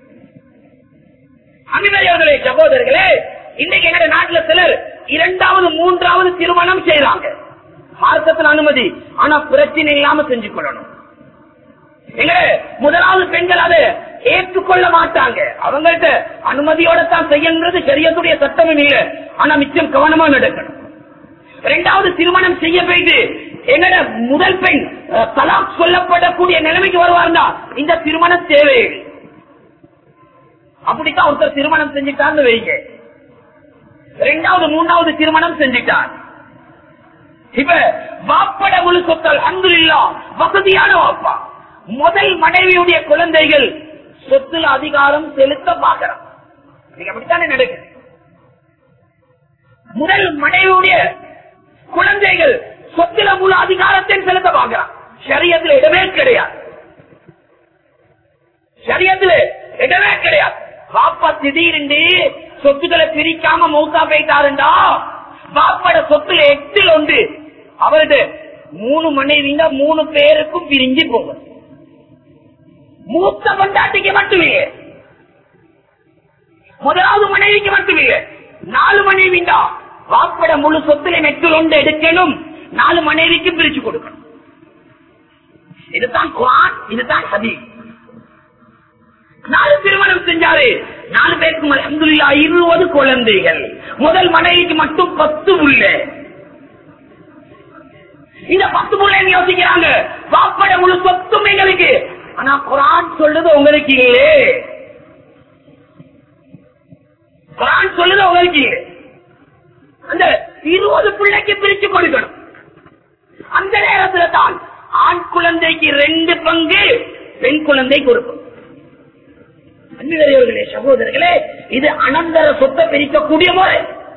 Speaker 2: அமிதையவர்களே சகோதரர்களே இன்னைக்கு எங்க நாட்டுல சிலர் இரண்டாவது மூன்றாவது திருமணம் செய்யறாங்க மார்க்கத்தில் அனுமதி ஆனா பிரச்சனை இல்லாம செஞ்சு கொள்ளணும் எங்க முதலாவது பெண்கள் அதை ஏற்றுக்கொள்ள மாட்டாங்க அவங்கள்ட்ட அனுமதியோட தான் செய்யறது சரியத்துடைய சட்டமும் இல்லை ஆனா மிச்சம் கவனமா நடக்கணும் இரண்டாவது திருமணம் செய்ய போயிட்டு என்னோட முதல் பெண் அஹ், தலாக் சொல்லப்படக்கூடிய நிலைமைக்கு வருவாருந்தா இந்த திருமணம் தேவையில்லை அப்படித்தான் ஒருத்தர் திருமணம் செஞ்சுட்டான்னு வைங்க ரெண்டாவது மூணாவது திருமணம் செஞ்சுட்டார் இப்ப வாப்பட முழு சொத்தல் அங்குல்லா வசதியான வாப்பா முதல் மனைவியுடைய குழந்தைகள் சொத்துல அதிகாரம் செலுத்த பாக்குறான் நீங்க அப்படித்தானே நடக்குது முதல் மனைவியுடைய குழந்தைகள் சொத்துல முழு அதிகாரத்தை செலுத்த பாக்குறான் சரியத்துல இடமே கிடையாது சரியத்துல இடமே கிடையாது பாப்பா திடீர்னு சொத்துக்களை பிரிக்காம மௌத்தா போயிட்டாருண்டா பாப்பட சொத்துல எட்டில் உண்டு அவரது மூணு மனைவிங்க மூணு பேருக்கும் பிரிஞ்சு போகும் மூத்த கொண்டாட்டிக்கு மட்டுமே முதலாவது மனைவிக்கு மட்டுமே நாலு மனைவிண்டா வாப்பட முழு சொத்துல மெட்டில் ஒன்று எடுக்கணும் நாலு மனைவிக்கு பிரிச்சு கொடுக்கணும் இதுதான் குரான் இதுதான் ஹதீஸ் நாலு திருமணம் செஞ்சாரு நாலு பேருக்கு அல்ஹம்துலில்லா இருபது குழந்தைகள் முதல் மனைவிக்கு மட்டும் பத்து உள்ள இந்த பத்து பிள்ளைங்க யோசிக்கிறாங்க பாப்பட முழு சொத்தும் எங்களுக்கு ஆனா குரான் சொல்றது உங்களுக்கு இல்லையே குரான் சொல்லுது உங்களுக்கு இல்லை. அந்த இருபது பிள்ளைக்கு பிரிச்சு கொடுக்கணும் அந்த நேரத்துல தான் ஆண் குழந்தைக்கு ரெண்டு பங்கு பெண் குழந்தைக்கு ஒரு பங்கு அன்புடையவர்களே சகோதரர்களே இது அனந்தர சொத்தை பிரிக்கக்கூடிய முறை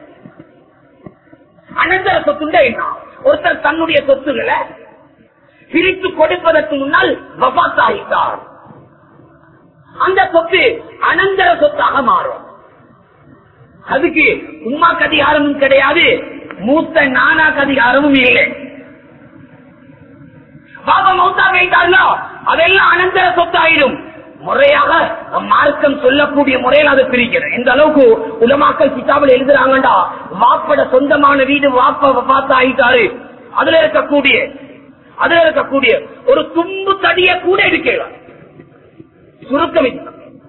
Speaker 2: அனந்தர சொத்துண்டா என்ன ஒருத்தர் தன்னுடைய சொத்துக்களை பிரித்து கொடுப்பதற்கு முன்னால் வபாத்தாயிட்டார் அந்த சொத்து அனந்தர சொத்தாக மாறும் அதுக்கு உமாக்கு அதிகாரமும் கிடையாது மூத்த நானாக்கு அதிகாரமும் இல்லை பாபா மௌத்தா வைத்தார்களோ அதெல்லாம் அனந்தர சொத்தாயிடும் முறையாக மார்க்கம் சொல்லக்கூடிய முறையில் அதை பிரிக்கிறேன் இந்த அளவுக்கு உலமாக்கல் கிதாபில் எழுதுறாங்கடா வாப்பட சொந்தமான வீடு வாப்ப பார்த்து ஆயிட்டாரு அதுல இருக்கக்கூடிய அதுல இருக்கக்கூடிய ஒரு தும்பு தடிய கூட எடுக்கலாம் சுருக்கம் இது.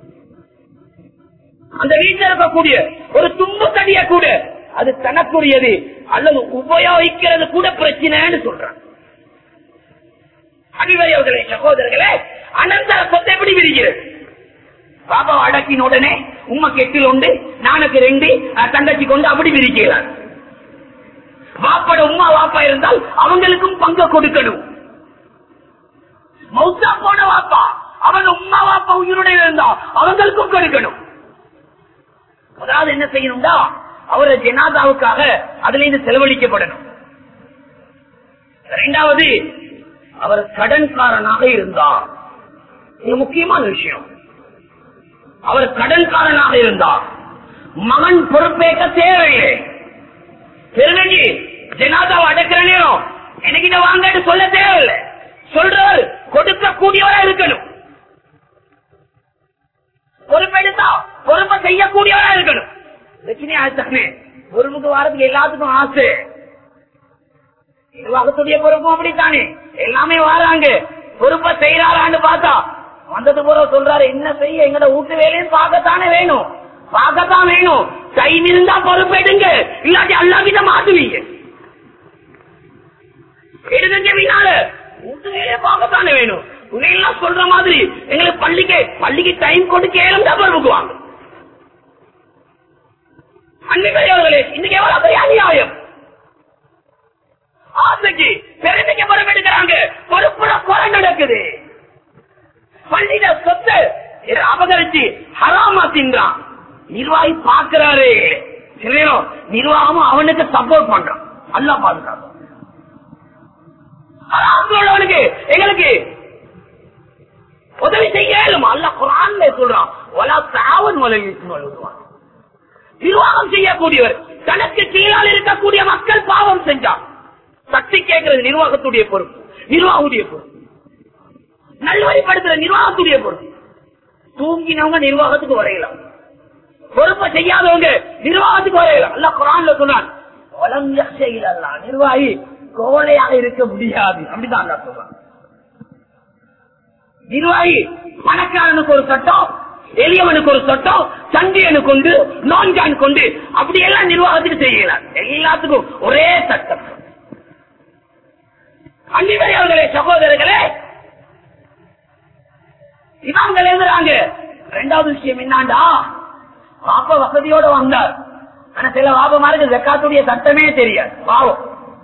Speaker 2: அந்த வீட்டில் இருக்கக்கூடிய ஒரு தும்பு தடிய கூட அது தனக்குரியது அல்லது உபயோகிக்கிறது கூட பிரச்சனைன்னு சொல்றாங்க அடிவரையவர்களே சகோதரர்களே அனந்தர சொத்தை எப்படி விரிகிறது பாபா அடக்கின உடனே உமக்கு எட்டில் உண்டு நானுக்கு ரெண்டு அஹ், தங்கச்சி கொண்டு அப்படி விரிக்கிறார் வாப்பட உமா வாப்பா இருந்தால் அவங்களுக்கும் பங்கு கொடுக்கணும் மௌத்தா போன வாப்பா அவன் உமா வாப்பா உயிருடன் இருந்தா அவங்களுக்கும் கொடுக்கணும் முதலாவது என்ன செய்யணும்டா அவர ஜனாதாவுக்காக அதுல இருந்து செலவழிக்கப்படணும் இரண்டாவது அவர் கடன்காரனாக இருந்தார் இது முக்கியமான விஷயம் அவர் கடன்காரனாக இருந்தார் மகன் பொறுப்பேற்க தேவையில்லை பெருமைக்கு ஜனாதாவை அடக்கிற நேரம் எனக்கு இதை வாங்கன்னு சொல்ல தேவையில்லை சொல்றவர் கொடுக்க கூடியவரா இருக்கணும் பொறுப்பெடுத்தா பொறுப்பை செய்யக்கூடியவரா இருக்கணும் பிரச்சனை ஆச்சுதானே பொறுப்புக்கு வாரத்துக்கு எல்லாத்துக்கும் ஆசை நிர்வாகத்துடைய பொறுப்பும் அப்படித்தானே எல்லாமே வராங்க பொறுப்பை செய்யறாரான்னு பார்த்தா வந்தது போற சொல்றாரு என்ன செய்ய எங்கட வீட்டு வேலையும் பார்க்கத்தானே வேணும் பார்க்கத்தான் வேணும் டைம் இருந்தா பொறுப்பு எடுங்க இல்லாட்டி அல்லாவித மாத்துவீங்க எடுங்க பின்னால வீட்டு வேலையை பார்க்கத்தானே வேணும் உன்னையெல்லாம் சொல்ற மாதிரி எங்களுக்கு பள்ளிக்கு பள்ளிக்கு டைம் கொடுக்க ஏழும் தான் பொறுப்புக்கு வாங்க அன்னைகளே இன்னைக்கு எவ்வளவு பெரிய அநியாயம் ஆசைக்கு பெருமைக்கு பொறுப்பு எடுக்கிறாங்க பொறுப்புல குறை நடக்குது பள்ளியில சொத்து இதை அபகரிச்சு ஹராமா தின்றான் நிர்வாகி பாக்குறாரு சில நேரம் நிர்வாகமும் அவனுக்கு சப்போர்ட் பண்றான் நல்லா பாதுகாப்பு ஹராம் உள்ளவனுக்கு எங்களுக்கு உதவி செய்ய இயலும் அல்ல குரான்ல சொல்றான் ஒலா தாவன் சொல்லுவான் நிர்வாகம் செய்யக்கூடியவர் தனக்கு கீழால் இருக்கக்கூடிய மக்கள் பாவம் செஞ்சான் சக்தி கேட்கிறது நிர்வாகத்துடைய பொறுப்பு நிர்வாகத்துடைய பொறுப்பு நல்வழிப்படுத்துற நிர்வாகத்துடைய பொறுப்பு தூங்கினவங்க நிர்வாகத்துக்கு வரையலாம் பொறுப்பை செய்யாதவங்க நிர்வாகத்துக்கு வரையலாம் அல்ல குரான்ல சொன்னான் "வலம் யக்ஷையில் அல்லாஹ்." நிர்வாகி கோலையாக இருக்க முடியாது அப்படிதான் அல்லாஹ் சொல்றான் நிர்வாகி பணக்காரனுக்கு ஒரு சட்டம் எளியவனுக்கு ஒரு சட்டம் சண்டியனுக்கு கொண்டு நான்கான் கொண்டு அப்படியெல்லாம் நிர்வாகத்துக்கு செய்யலாம் எல்லாத்துக்கும் ஒரே சட்டம் அன்னிவரையவர்களே சகோதரர்களே இமாம்கள் எழுதுறாங்க ரெண்டாவது விஷயம் என்னாண்டா பாப்ப வசதியோட வந்தார் ஆனா சில பாப்பமாருக்கு ஜக்காத்துடைய சட்டமே தெரியாது பாவம்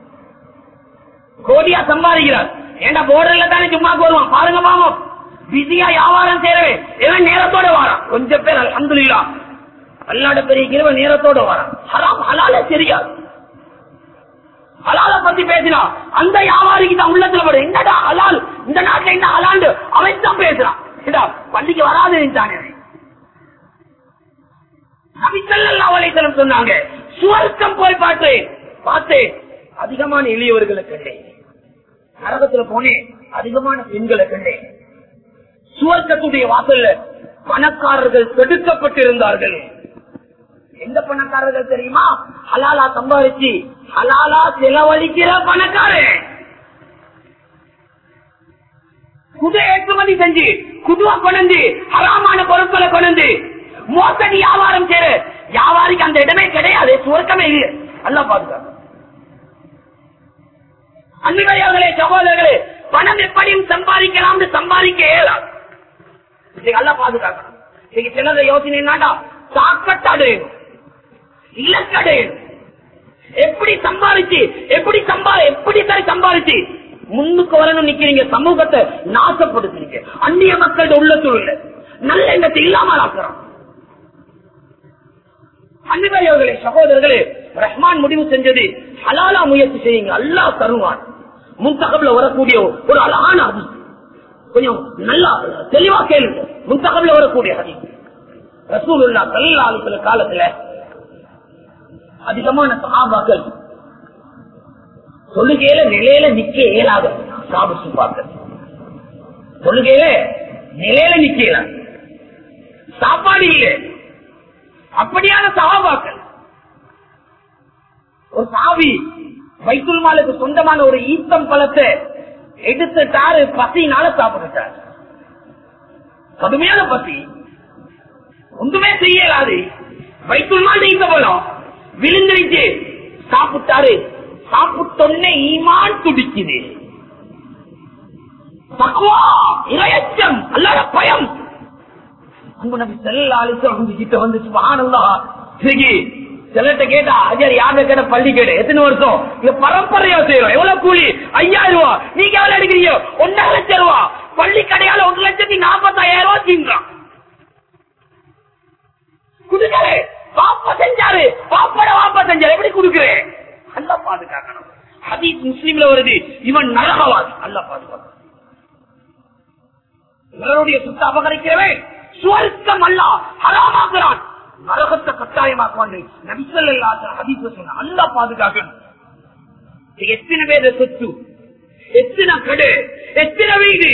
Speaker 2: கோடியா சம்பாதிக்கிறார் ஏண்டா போர்டர்ல தானே சும்மாக்கு வருவான் பாருங்க பாவம் பிஸியா வியாபாரம் செய்யறவே இவன் நேரத்தோட வாரான் கொஞ்சம் பேர் அல்ஹம்துலில்லாஹ் அல்லாட பெரிய கிருவ நேரத்தோட வாரான் ஹராம் ஹலால தெரியாது ஹலால பத்தி பேசினா அந்த வியாபாரிக்கு தான் உள்ளத்துல படும் என்னடா ஹலால் இந்த நாட்டுல என்ன ஹலாண்டு அவன் தான் பேசுறான் ஏண்டா, பள்ளிக்கு வராது தானே நபிசல்லாவலைத்தலம் சொன்னாங்க சுவர்க்கம் போய் பார்த்தேன் பார்த்தேன் அதிகமான எளியவர்களை கண்டேன் நரகத்துல போனேன் அதிகமான பெண்களை கண்டேன் சுவர்க்கத்துடைய வாசல்ல பணக்காரர்கள் செடுக்கப்பட்டிருந்தார்கள் எந்த பணக்காரர்கள் தெரியுமா ஹலாலா சம்பாதிச்சு ஹலாலா செலவழிக்கிற பணக்காரன் குது ஏற்றுமதி செஞ்சு குதுவா கொண்டு ஹராமான பொருட்களை கொண்டு மோசடி வியாபாரம் செய்யற வியாபாரிக்கு அந்த இடமே கிடையாது சுவர்க்கமே இல்லை நல்லா பாதுகாப்பு அன்புடையவர்களே சகோதரர்களே பணம் எப்படியும் சம்பாதிக்கலாம் சம்பாதிக்க இயலாது இன்னைக்கு நல்லா பாதுகாக்கணும் இன்னைக்கு சிலத யோசனை என்னடா தாக்கத்தடையணும் இலக்கடையணும் எப்படி சம்பாதிச்சு எப்படி சம்பா எப்படி சரி சம்பாதிச்சு முன்னுக்கு வரணும் நிக்கிறீங்க சமூகத்தை நாசப்படுத்துறீங்க அந்நிய மக்களோட உள்ளத்துல இல்ல நல்ல எண்ணத்தை இல்லாமல் ஆக்குறோம் அன்புடையவர்களே சகோதரர்களே ரஹ்மான் முடிவு செஞ்சது ஹலாலா முயற்சி செய்யுங்க அல்லாஹ் தருவான் முன்தகப்ல வரக்கூடிய ஒரு அழகான ஹதீஸ் கொஞ்சம் நல்லா தெளிவா கேளுங்க முன்தகப்ல வரக்கூடிய ஹதீஸ் ரசூலுல்லா சல்லல்லாஹு அலைஹி வஸல்லம் காலத்துல அதிகமான சஹாபாக்கள் தொழுகையில நிலையில நிக்க இயலாத சாபு சுப்பாக்கள் தொழுகையில நிலையில நிக்க இயலாது சாப்பாடு இல்லை அப்படியான சகாபாக்கள் ஒரு சாவி வைத்துல் மாலுக்கு சொந்தமான ஒரு ஈத்தம் பழத்தை எடுத்துட்டாரு பசினால சாப்பிட்டுட்டாரு கடுமையான பசி ஒன்றுமே செய்யலாது வைத்துல் மால் ஈத்த பழம் விழுந்துருச்சு சாப்பிட்டாரு சாப்பிட்டொன்னே ஈமான் துடிக்குது தக்குவா இரையச்சம் அல்லாத பயம் அன்பு நபி ஸல்லல்லாஹு அலைஹி வஸல்லம் கிட்ட வந்து சுப்ஹானல்லாஹ் இன்னைக்கு சிலர்ட்ட கேட்டா அஜர் யாருன்னு கேட்ட பள்ளி கேடு எத்தனை வருஷம் இங்க பரம்பரையா செய்யறோம் எவ்வளவு கூலி ஐயாயிரம் ரூபாய் நீங்க எவ்வளவு எடுக்கிறீங்க ஒன்றரை லட்சம் ரூபாய் பள்ளி கடையால ஒரு லட்சத்தி நாற்பத்தாயிரம் ரூபாய் தீங்குறான் குடுக்கலே பாப்பா செஞ்சாரு பாப்பட வாப்பா செஞ்சாரு எப்படி குடுக்குறேன் அல்ல பாதுகாக்கணும் ஹதீஸ் முஸ்லீம்ல வருது இவன் நரகவாதி அல்ல பாதுகாக்கணும் இவருடைய சுத்த அபகரிக்கிறவன் சுவர்க்கம் அல்ல ஹராமாக்குறான் நரகத்தை கட்டாயமாக்குவான் நபிசல்லாத ஹதீஸ் சொன்ன அல்ல பாதுகாக்கணும் இது எத்தனை பேர் சொத்து எத்தனை கடை எத்தனை வீடு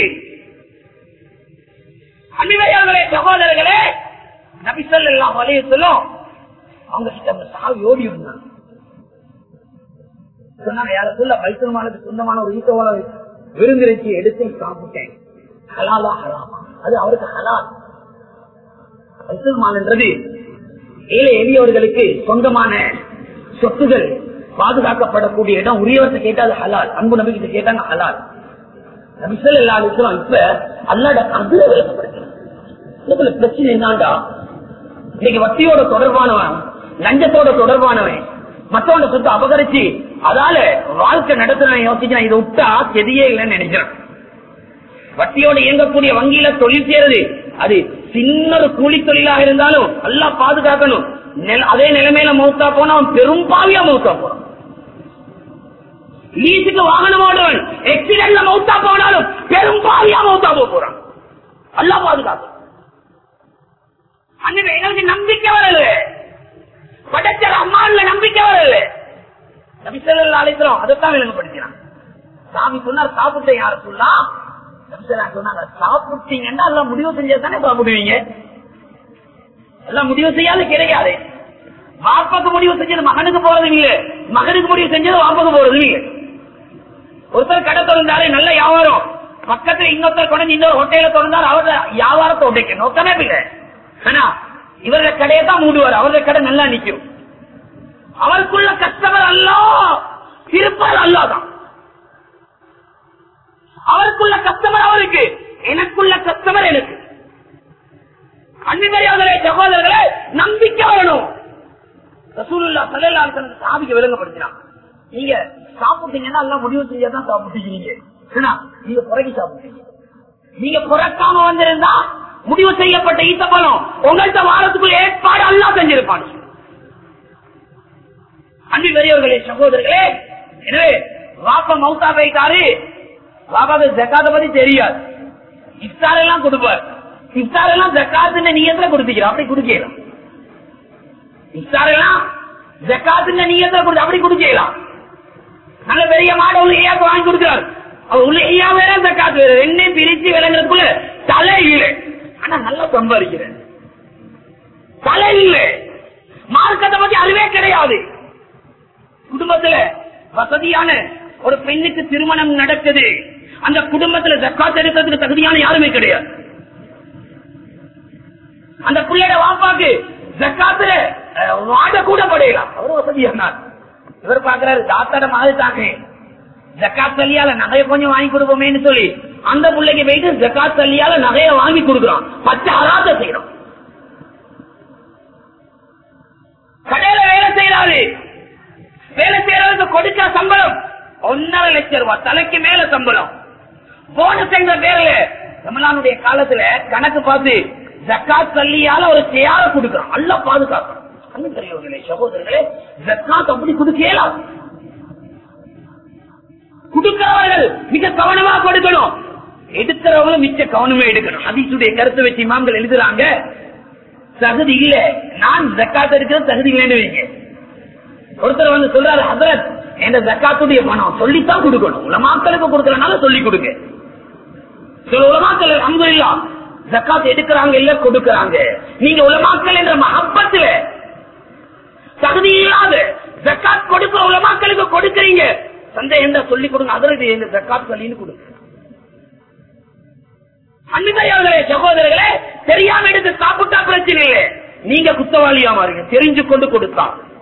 Speaker 2: அன்பிவையார்களே சகோதரர்களே நபிசல்லா வலைய சொல்லும் அவங்க கிட்ட அந்த சாவி ஓடி இருந்தாங்க சொன்னாங்க யார சொல்ல பைத்தமானது சொந்தமான ஒரு ஈட்டோட விருந்திருச்சி எடுத்து சாப்பிட்டேன் ஹலாலா ஹலாமா அது அவருக்கு ஹலால் பைத்தல்மான்ன்றது ஏழை எளியவர்களுக்கு சொந்தமான சொத்துகள் பாதுகாக்கப்படக்கூடிய இடம் உரியவர்கிட்ட கேட்டா அது ஹலால் அன்பு நபி கிட்ட கேட்டாங்க ஹலால் நபிசல் எல்லா இப்ப அல்லாட கதிர விளக்கப்படுத்தணும் இதுல பிரச்சனை என்னண்டா இன்னைக்கு வட்டியோட தொடர்பானவன் லஞ்சத்தோட தொடர்பானவன் மற்றவங்க சொத்து அபகரிச்சு அதால வாழ்க்கை நடத்துன யோசிச்சு இதை விட்டா செதியே இல்லைன்னு நினைக்கிறேன் வட்டியோட இயங்கக்கூடிய வங்கியில தொழில் செய்யறது அது சின்ன ஒரு கூலி தொழிலாக இருந்தாலும் நல்லா பாதுகாக்கணும் நில- அதே நிலைமையில மௌத்தா போனா அவன் பெரும்பாவியா மௌத்தா போறான் லீஸுக்கு வாகனம் ஓடுவன் எக்ஸிடென்ட்ல மௌத்தா போனாலும் பெரும்பாவியா மௌத்தா போக போறான் நல்லா பாதுகாக்கணும் அன்னைக்கு எங்களுக்கு நம்பிக்கை வரல படைச்ச அம்மான்ல நம்பிக்கை வரல நபிசல்லா அழைக்கிறோம் அதைத்தான் விளங்கப்படுத்தினான் சாமி சொன்னார் சாப்பிட்டேன் யார சொல்லலாம் நபிசல்லா சொன்னாங்க சாப்பிட்டீங்கன்னா எல்லாம் முடிவு செஞ்சா தானே சாப்பிடுவீங்க எல்லாம் முடிவு செய்யாது கிடையாது வாப்பாக்கு முடிவு செஞ்சது மகனுக்கு போறதும் இல்ல மகனுக்கு முடிவு செஞ்சது வாப்பாக்கு போறதும் இல்ல ஒருத்தர் கடை திறந்தாரு நல்ல வியாபாரம் பக்கத்துல இன்னொருத்தர் கொண்டு இன்னொரு ஹோட்டல திறந்தாரு அவரோட வியாபாரத்தை உடைக்க நோக்கமே இல்லை ஆனா இவருடைய கடையை தான் மூடுவார் அவருடைய கடை நல்லா நிக்கும் அவருக்குள்ள கஸ்டமர் அல்ல திருப்பார் அல்லாதான் அவருக்குள்ள கஸ்டமர் அவருக்கு எனக்குள்ள கஸ்டமர் எனக்கு அன்பிமரியாதரே சகோதரர்களே நம்பிக்கை வரணும் ரசூலுல்லா சல்லல்லாஹு அலைஹி வஸல்லம் சாபிக்கு விளங்கப்படுத்தினான் நீங்க சாப்பிட்டீங்கன்னா எல்லாம் முடிவு செஞ்சா தான் சாப்பிட்டீங்க ஏன்னா, நீங்க புறக்கி சாப்பிட்டீங்க நீங்க புறக்காம வந்திருந்தா முடிவு செய்யப்பட்ட ஈத்த பழம் உங்கள்கிட்ட வாரத்துக்குள்ள ஏற்பாடு அல்லா செஞ்சிருப்பான் அன்பு பெரியவர்களே சகோதரர்களே எனவே வாப்பா மௌத்தா போயிட்டாரு பாபாக்கு ஜக்காத்த பத்தி தெரியாது இஃப்தார் எல்லாம் கொடுப்பார் இஃப்தார் எல்லாம் ஜக்காத்து நீயத்துல கொடுத்துக்கிறோம் அப்படி குடுக்கலாம் இஃப்தார் எல்லாம் ஜக்காத்து நீயத்துல கொடுத்து அப்படி குடுக்கலாம் நல்ல பெரிய மாடு உள்ள ஐயாக்கு வாங்கி கொடுக்கிறார் அவர் உள்ள ஐயா வேற ஜக்காத்து வேற ரெண்டையும் பிரிச்சு விளங்குறதுக்குள்ள தலை இல்லை ஆனா நல்லா சம்பாதிக்கிறேன் தலை இல்லை மார்க்கத்தை பத்தி அறிவே கிடையாது குடும்பத்துல வசதியான ஒரு பெண்ணுக்கு திருமணம் நடக்குது அந்த குடும்பத்துல ஜக்காத் எடுக்கிறதுக்கு தகுதியான யாருமே கிடையாது அந்த பிள்ளையோட வாப்பாக்கு ஜக்காத்துல அஹ், வாட கூட படையலாம் அவர் வசதியானார் இவர் பாக்குறாரு தாத்தாட மாதிரி தாங்க ஜக்காத் தள்ளியால நகைய கொஞ்சம் வாங்கி கொடுப்போமேன்னு சொல்லி அந்த பிள்ளைக்கு போயிட்டு ஜக்காத் தள்ளியால நகைய வாங்கி கொடுக்குறான் பச்சை அராத செய்யறோம் கடையில வேலை செய்யறாரு வேலை செய்யறதுக்கு கொடுக்கிற சம்பளம் ஒன்னரை லட்சம் ரூபாய் தலைக்கு மேல சம்பளம் போனஸ் என்ற பேர்ல தமிழ்நாடுடைய காலத்துல கணக்கு பார்த்து ஜக்காத் தள்ளியால ஒரு சேர கொடுக்கிறோம் நல்லா பாதுகாக்கணும் அண்ணன் பெரியவர்களே சகோதரர்களே ஜக்காத் அப்படி கொடுக்கலாம் கொடுக்கிறவர்கள் மிக கவனமா கொடுக்கணும் எடுக்கிறவங்களும் மிச்ச கவனமே எடுக்கணும் ஹதீசுடைய கருத்தை வச்சு இமாம்கள் எழுதுறாங்க தகுதி இல்ல நான் ஜக்காத் எடுக்கிறது தகுதி இல்லைன்னு வைங்க ஒருத்தர் வந்து சொல்றாரு ஹசரத் என்ற ஜக்காத்துடைய பணம் சொல்லித்தான் கொடுக்கணும் உலமாக்களுக்கு கொடுக்கறனால சொல்லி கொடுங்க சில உலமாக்கள் அங்குல்லா ஜக்காத் எடுக்கிறாங்க இல்ல கொடுக்கறாங்க நீங்க உலமாக்கள் என்ற மகப்பத்துல தகுதி இல்லாத ஜக்காத் கொடுக்கிற உலமாக்களுக்கு கொடுக்கறீங்க சந்தேகம் தான் சொல்லி கொடுங்க அதற்கு இந்த ஜக்காத் சொல்லின்னு கொடுங்க அன்பிதையாளர்களே சகோதரர்களே தெரியாம எடுத்து சாப்பிட்டா பிரச்சனை இல்லை நீங்க குத்தவாளியா மாறுங்க தெரிஞ்சு கொண்டு கொடுத்தா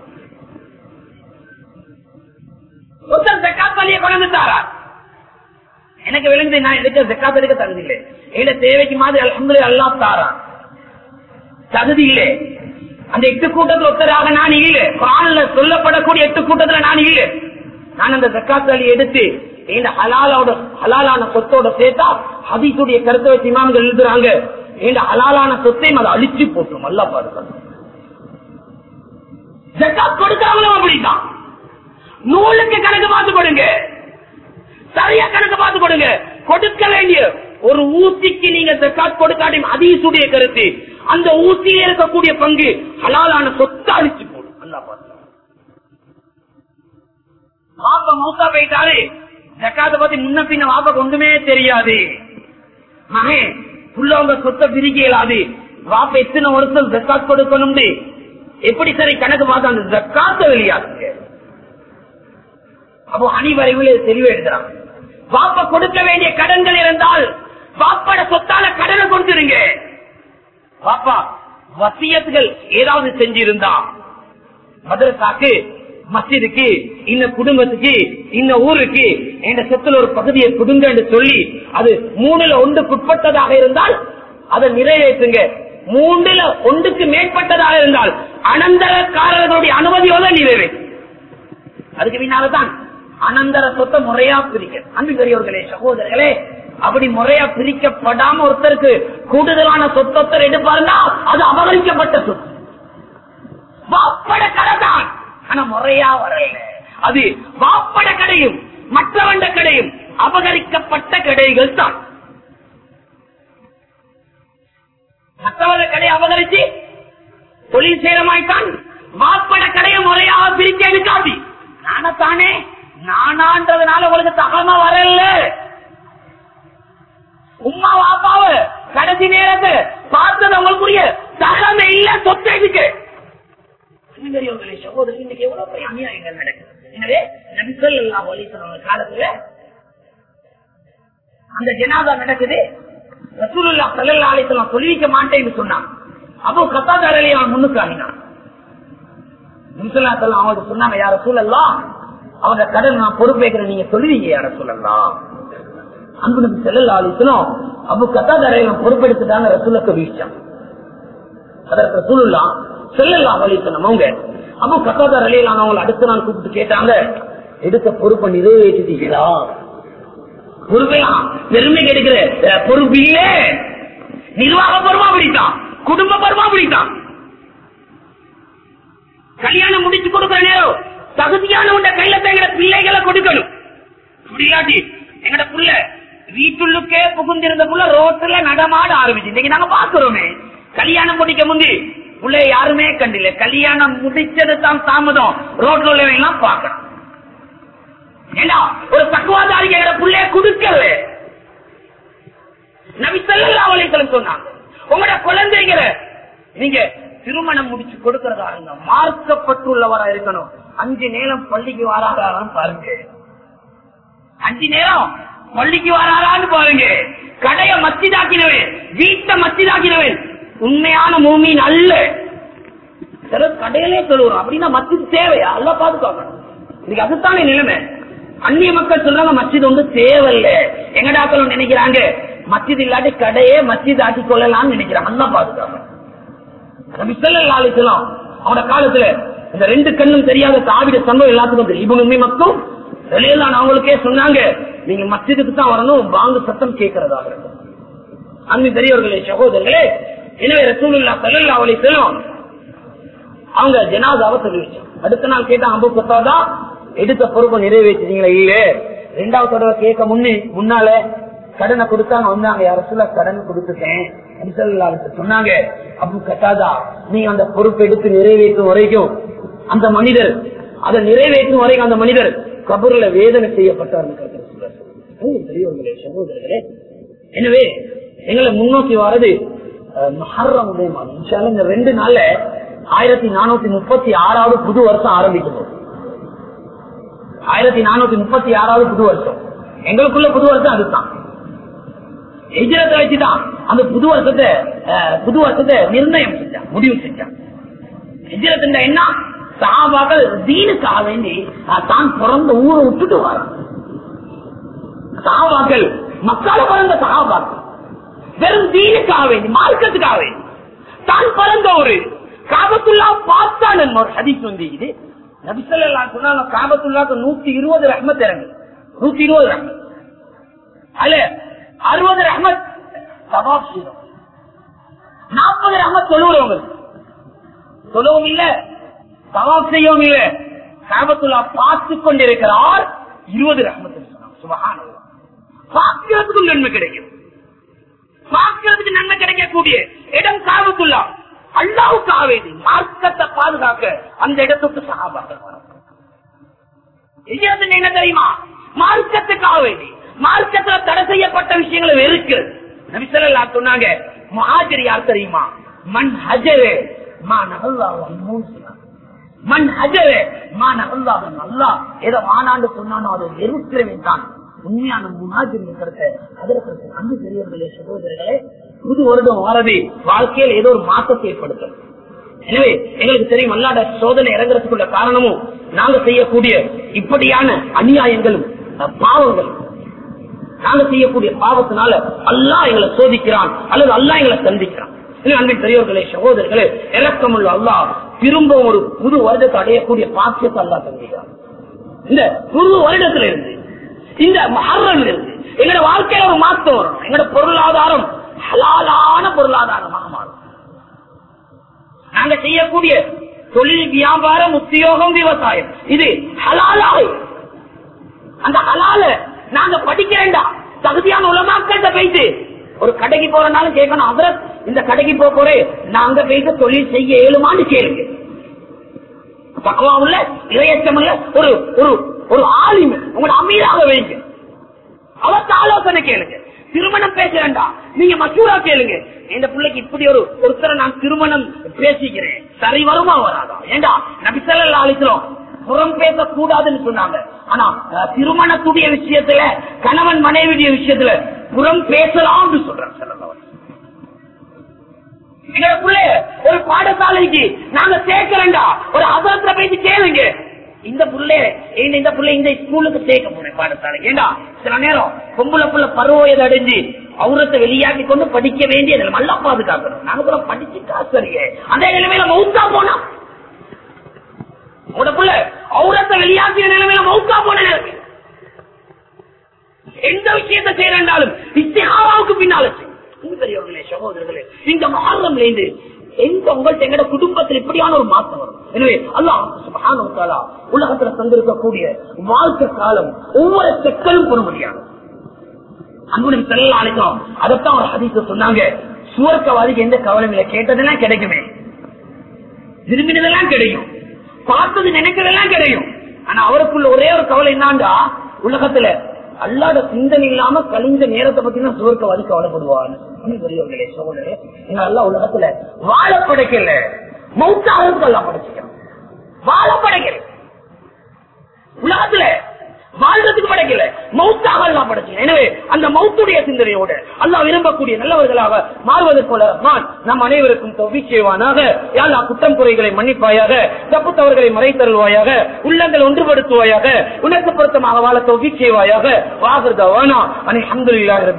Speaker 2: ஒருத்தர் ஜக்காத் வழியை கொண்டு தாரா எனக்கு விளைஞ்சு நான் எடுக்க ஜக்காத் எடுக்க தகுதி இல்லை எங்க தேவைக்கு மாதிரி அலமது அல்லா தாரா தகுதி இல்லை அந்த எட்டு கூட்டத்தில் ஒருத்தராக நான் இல்லை குரான்ல சொல்லப்படக்கூடிய எட்டு கூட்டத்துல நான் இல்லை நான் அந்த ஜக்காத் வழி எடுத்து இந்த ஹலாலோட ஹலாலான சொத்தோட சேர்த்தா ஹதீசுடைய கருத்தை வச்சு இமாம்கள் எழுதுறாங்க இந்த ஹலாலான சொத்தையும் அதை அழிச்சு போட்டும் நல்லா பாருங்க ஜக்காத் கொடுக்காமலும் அப்படித்தான் நூலுக்கு கணக்கு பார்த்து கொடுங்க சரியா கணக்கு பார்த்து கொடுங்க கொடுக்க வேண்டிய ஒரு ஊசிக்கு நீங்க ஜக்காத் கொடுக்காட்டியும் அதீசுடைய கருத்து அந்த ஊசியில இருக்கக்கூடிய பங்கு ஹலாலான சொத்தை அழிச்சு போடும் நல்லா பாருங்க வாப்ப மௌத்தா போயிட்டாரு ஜக்காத்த பத்தி முன்ன பின்ன வாப்பக்கு ஒன்றுமே தெரியாது மகே உள்ளவங்க சொத்தை பிரிக்க இயலாது வாப்ப எத்தனை வருஷம் ஜக்காத் கொடுக்கணும்னு எப்படி சரி கணக்கு பார்த்து அந்த ஜக்காத்த வெளியாகுங்க அப்போ அணிவரைவில் தெளிவு எழுதுறாங்க வாப்ப கொடுக்க வேண்டிய கடன்கள் இருந்தால் வாப்பட சொத்தால கடனை கொடுத்துருங்க பாப்பா வசியத்துகள் ஏதாவது செஞ்சிருந்தா மதரசாக்கு மஸ்ஜிதுக்கு இந்த குடும்பத்துக்கு இந்த ஊருக்கு என்ற சொத்துல ஒரு பகுதியை கொடுங்க என்று சொல்லி அது மூணுல ஒன்றுக்குட்பட்டதாக இருந்தால் அதை நிறைவேற்றுங்க மூன்றுல ஒன்றுக்கு மேற்பட்டதாக இருந்தால் அனந்தரக்காரர்களுடைய அனுமதியோட நிறைவேற்று அதுக்கு பின்னால்தான் அனந்தர சொத்தை முறையா பிரிக்க அன்பு பெரியவர்களே சகோதரர்களே அப்படி முறையா பிரிக்கப்படாம ஒருத்தருக்கு கூடுதலான சொத்தொத்தர் எடுப்பாருன்னா அது அபகரிக்கப்பட்ட சொத்து வாப்பட கடை தான் ஆனா முறையா வரல அது வாப்பட கடையும் மற்றவண்ட கடையும் அபகரிக்கப்பட்ட கடைகள் தான் மற்றவங்க கடையை அபகரிச்சு தொழில் சேரமாய்த்தான் வாப்பட கடையை முறையாக பிரிக்க எடுக்காது நானத்தானே நானான்றதுனால உங்களுக்கு தகவமா வரல உமா வாப்பாவ கடைசி நேரத்தை பார்த்தது உங்களுக்குரிய தகமை இல்ல சொத்து எதுக்கு பெரியவர்களே சகோதரி இன்னைக்கு எவ்வளவு பெரிய அநியாயங்கள் நடக்குது எனவே நபிகள் எல்லாம் ஒலி சொன்ன காலத்துல அந்த ஜனாதா நடக்குது ரசூலுல்லா சல்லல்லா அலிஸ்லாம் சொல்லிக்க மாட்டேன்னு சொன்னான் அப்போ கத்தாதாரலி அவன் முன்னுக்கு ஆகினான் நிமிஷம் அவங்க சொன்னாங்க யார சூழல்லாம் அவங்க கடன் நான் பொறுப்பேற்கிறேன் நீங்க சொல்லுவீங்க யார சொல்லலாம் அன்புக்கு செல்லல்லா அலிஸ்லாம் அப்போ கத்தாதாரையில பொறுப்பெடுத்துட்டாங்க ரசூலுக்கு வீழ்ச்சான் அதற்கு ரசூலுல்லா செல்லல்லா அலிஸ்லாம் அவங்க அப்போ கத்தாதார் அலியலான அவங்களை அடுத்த நாள் கூப்பிட்டு கேட்டாங்க எடுத்த பொறுப்பை நிறைவேற்றிட்டீங்களா பொறுப்பெல்லாம் பெருமை கிடைக்கிற அஹ், பொறுப்பு இல்ல நிர்வாக பொறுப்பா பிடித்தான் குடும்ப பொறுப்பா பிடித்தான் கல்யாணம் முடிச்சு கொடுக்கிற நேரம் தகுதியானவங்க கையில தான் எங்கட பிள்ளைகளை கொடுக்கணும் அப்படி இல்லாட்டி எங்கட புள்ள வீட்டுள்ளுக்கே புகுந்திருந்த புள்ள ரோட்ல நடமாட ஆரம்பிச்சு இன்னைக்கு நாங்க பாக்குறோமே கல்யாணம் முடிக்க முந்தி புள்ள யாருமே கண்டில்ல கல்யாணம் முடிச்சது தான் தாமதம் ரோட்ல உள்ளவங்க எல்லாம் பாக்கணும் ஏண்டா ஒரு தக்குவாதாரி எங்கட புள்ளைய கொடுக்கல நபி ஸல்லல்லாஹு அலைஹி வஸல்லம் சொன்னாங்க உங்களோட குழந்தைகளை நீங்க திருமணம் முடிச்சு கொடுக்கறதா இருங்க மார்க்கப்பட்டுள்ளவரா இருக்கணும் அஞ்சு நேரம் பள்ளிக்கு வராதான்னு பாருங்க அஞ்சு நேரம் பள்ளிக்கு வராதான்னு பாருங்க கடைய மச்சிதாக்கினவன் வீட்டை மச்சிதாக்கினவன் உண்மையான மூமின் அல்ல சிலர் கடையிலே சொல்லுறோம் அப்படின்னா மச்சித் தேவையா அல்ல பாதுகாக்கணும் இன்னைக்கு அதுதானே நிலைமை அந்நிய மக்கள் சொல்றாங்க மச்சித் வந்து தேவையில்ல எங்கடாக்கள் நினைக்கிறாங்க மச்சித் இல்லாட்டி கடையே மச்சித் ஆக்கி கொள்ளலாம்னு நினைக்கிறாங்க அல்ல பாதுகாக்கணும் நபி ஸல்லல்லாஹு அலைஹி வஸல்லம் அவனோட காலத்துல இந்த ரெண்டு கண்ணும் தெரியாத தாவிட சம்பவம் எல்லாத்துக்கும் தெரியும் இவங்க உண்மை மட்டும் வெளியெல்லாம் அவங்களுக்கே சொன்னாங்க நீங்க மஸ்ஜிதுக்கு தான் வரணும் வாங்க சத்தம் கேட்கறதாக இருக்கும் அன்பு பெரியவர்களே சகோதரர்களே எனவே ரசூலுல்லாஹ் ஸல்லல்லாஹு அலைஹி வஸல்லம் அவங்க ஜனாதாவை தெரிவிச்சாங்க அடுத்த நாள் கேட்டா அம்பு கொத்தாதா எடுத்த பொறுப்பை நிறைவேற்றிட்டீங்களா இல்ல ரெண்டாவது தடவை கேட்க முன்னே முன்னால கடனை கொடுத்தாங்க வந்தாங்க யார சொல்ல கடன் கொடுத்துட்டேன் நபிசல்லா அலிஸ்ஸலாம் சொன்னாங்க அபு கட்டாதா நீ அந்த பொறுப்பை எடுத்து நிறைவேற்றும் வரைக்கும் அந்த மனிதர் அதை நிறைவேற்றும் வரைக்கும் அந்த மனிதர் கபூர்ல வேதனை செய்யப்பட்டார் பெரியவர்களே சகோதரர்களே எனவே எங்களை முன்னோக்கி வர்றது மஹர்ரமுடைய மாதம் இன்ஷா அல்லாஹ் இந்த ரெண்டு நாள்ல ஆயிரத்தி நானூத்தி முப்பத்தி ஆறாவது புது வருஷம் ஆரம்பிக்கணும் ஆயிரத்தி நானூத்தி முப்பத்தி ஆறாவது புது வருஷம் எங்களுக்குள்ள புது வருஷம் அதுதான் எஜிரத்தை வச்சுதான் அந்த புது வருஷத்தை அஹ், புது வருஷத்தை நிர்ணயம் செஞ்சான் முடிவு செஞ்சான் எஜிரத் என்ன சஹாபாக்கள் தீனுக்காக வேண்டி அஹ், தான் பிறந்த ஊரை விட்டுட்டு வரான் சஹாபாக்கள் மக்கால பிறந்த சஹாபாக்கள் வெறும் தீனுக்காக வேண்டி மார்க்கத்துக்காக வேண்டி தான் பிறந்த ஒரு காபத்துல்லா பார்த்தான் என்ப ஒரு ஹதீஸ் வந்து இது நபிசல்லா சொன்னாங்க காபத்துல்லாக்கு நூத்தி இருபது ரஹ்மத் இறங்கு நூத்தி இருபது ரஹ்மத் அல்ல அறுபது ரஹ்மத் சவாப் செய்யணும் நாற்பது ரஹ்மத் சொல்லுறவங்க சொல்லவும் இல்ல சவாப் செய்யவும் இல்ல காபத்துல்லா பார்த்து கொண்டிருக்கிறார் இருபது ரஹ்மத் சுபகான பார்க்கிறதுக்கும் நன்மை கிடைக்கும் பார்க்கிறதுக்கு நன்மை கிடைக்கக்கூடிய இடம் காபத்துல்லா அல்லாவுக்காக வேண்டி மார்க்கத்தை பாதுகாக்க அந்த இடத்துக்கு சகாபாக்கள் வராங்க. என்ன தெரியுமா மார்க்கத்துக்காக வேண்டி மார்க்கத்துல தடை செய்யப்பட்ட விஷயங்களை வெறுக்கிறது நபிசல்லா சொன்னாங்க மஹாஜர் யார் தெரியுமா மண் ஹஜரு மா நகல்லாவன் மண் ஹஜரு மா நகல்லாவன் அல்லா ஏதோ ஆனாண்டு சொன்னானோ அதை வெறுக்கிறவன் தான் உண்மையான முனாஜின் கருத்தை அதற்கு அன்பு பெரியவர்களே சகோதரர்களே புது வருடம் வாரது வாழ்க்கையில் ஏதோ ஒரு மாற்றத்தை ஏற்படுத்தும் எனவே எங்களுக்கு தெரியும் அல்லாத சோதனை இறங்குறதுக்குள்ள காரணமும் நாங்க செய்யக்கூடிய இப்படியான அநியாயங்களும் அஹ், பாவங்களும் நாங்க செய்யக்கூடிய பாவத்தினால அல்லாஹ் எங்களை சோதிக்கிறான் அல்லது அல்லாஹ் எங்களை சந்திக்கிறான் எனவே அன்பின் பெரியவர்களே சகோதரர்களே இறக்கமுள்ள அல்லாஹ் திரும்ப ஒரு புது வருடத்தை அடையக்கூடிய பாக்கியத்தை அல்லாஹ் தந்திக்கிறான் இந்த புது வருடத்துல இருந்து இந்த மகரம் இருந்து எங்களோட வாழ்க்கையில ஒரு மாற்றம் வரும் எங்களோட பொருளாதாரம் ஹலாலான பொருளாதாரமாக மாறும் நாங்க செய்யக்கூடிய தொழில் வியாபாரம் உத்தியோகம் விவசாயம் இது ஹலாலாக அந்த ஹலால நாங்க படிக்கிறேன்டா தகுதியான உலமாக்கள்கிட்ட போயிட்டு ஒரு கடைக்கு போறனாலும் கேட்கணும் அதுல இந்த கடைக்கு போக போறேன் நாங்க போயிட்டு தொழில் செய்ய இயலுமான்னு கேளுங்க பக்கவா உள்ள இரையச்சம் உள்ள ஒரு ஒரு ஒரு ஆளுமை உங்களோட அமீராக வைங்க அவர்த்த ஆலோசனை கேளுங்க திருமணம் பேசுறேன்டா நீங்க மசூரா கேளுங்க இந்த பிள்ளைக்கு இப்படி ஒரு ஒருத்தரை நான் திருமணம் பேசிக்கிறேன் சரி வருமா வராதா ஏண்டா நபிசல்ல அழிக்கிறோம் புறம் பேசக்கூடாதுன்னு சொன்னாங்க ஆனா அஹ், திருமணத்துடைய விஷயத்துல கணவன் மனைவியுடைய விஷயத்துல புறம் பேசலாம்னு சொல்றாங்க சிலர் எங்களுக்குள்ள ஒரு பாடசாலைக்கு நாங்க சேர்க்கிறேன்டா ஒரு அசரத்துல போயிட்டு கேளுங்க இந்த புள்ளை இந்த இந்த புள்ளை இந்த ஸ்கூலுக்கு சேர்க்க போறேன் பாடசாலை ஏண்டா சில நேரம் பொம்பளை புள்ள பருவயது அடைஞ்சு அவுரத்தை வெளியாக்கி கொண்டு படிக்க வேண்டியது நல்லா பாதுகாக்கணும் நாங்க கூட படிச்சு காசறியே அந்த நிலைமையில மவுத்தா போனா உங்களோட புள்ள அவுரத்தை வெளியாக்கிய நிலைமையில மவுத்தா போன நிலைமை எந்த விஷயத்தை செய்யறாலும் இஸ்திஹாராவுக்கு பின்னால செய். அன்பு பெரியவர்களே சகோதரர்களே இந்த மகரம்ல இருந்து எங்க உங்கள்ட்ட எங்கட குடும்பத்தில் இப்படியான ஒரு மாற்றம் வரும் எனவே அல்லாஹ் சுப்ஹானஹு வ தஆலா உலகத்துல தந்திருக்கக்கூடிய வாழ்க்கை காலம் ஒவ்வொரு செக்கலும் பொறுமதியானது அன்புடன் செல்லாளிக்கும் அதைத்தான் ஒரு ஹதீஸ் சொன்னாங்க சுவர்க்கவாதிக்கு எந்த கவலையும் இல்லை கேட்டதெல்லாம் கிடைக்குமே விரும்பினதெல்லாம் கிடைக்கும் பார்த்தது நினைக்கிறதெல்லாம் கிடைக்கும் ஆனா அவருக்குள்ள ஒரே ஒரு கவலை என்னாண்டா உலகத்துல அல்லாத சிந்தனை இல்லாம கழிஞ்ச நேரத்தை பத்தி தான் சுவர்க்கவாதி கவலைப்படுவான்னு பெரியவர்களே சோழரே எங்க அல்லா உலகத்துல வாழ படைக்கல மௌத்தாகிறதுக்கு எல்லாம் படைச்சிக்க வாழ படைக்கல உலகத்துல வாழ்றதுக்கு படைக்கல மௌத்தாக எல்லாம் படைச்சு எனவே அந்த மௌத்துடைய சிந்தனையோடு அல்லாஹ் விரும்பக்கூடிய நல்லவர்களாக மாறுவதற்குள்ள ரஹ்மான் நம் அனைவருக்கும் தொகுதி செய்வானாக யாழ்லா குற்றம் குறைகளை மன்னிப்பாயாக தப்பு தவறுகளை மறைத்தருள்வாயாக உள்ளங்கள் ஒன்றுபடுத்துவாயாக உனக்கு பொருத்தமாக வாழ தொகுதி செய்வாயாக வாகுர்தவானா அனை அஹமதுல்லாஹி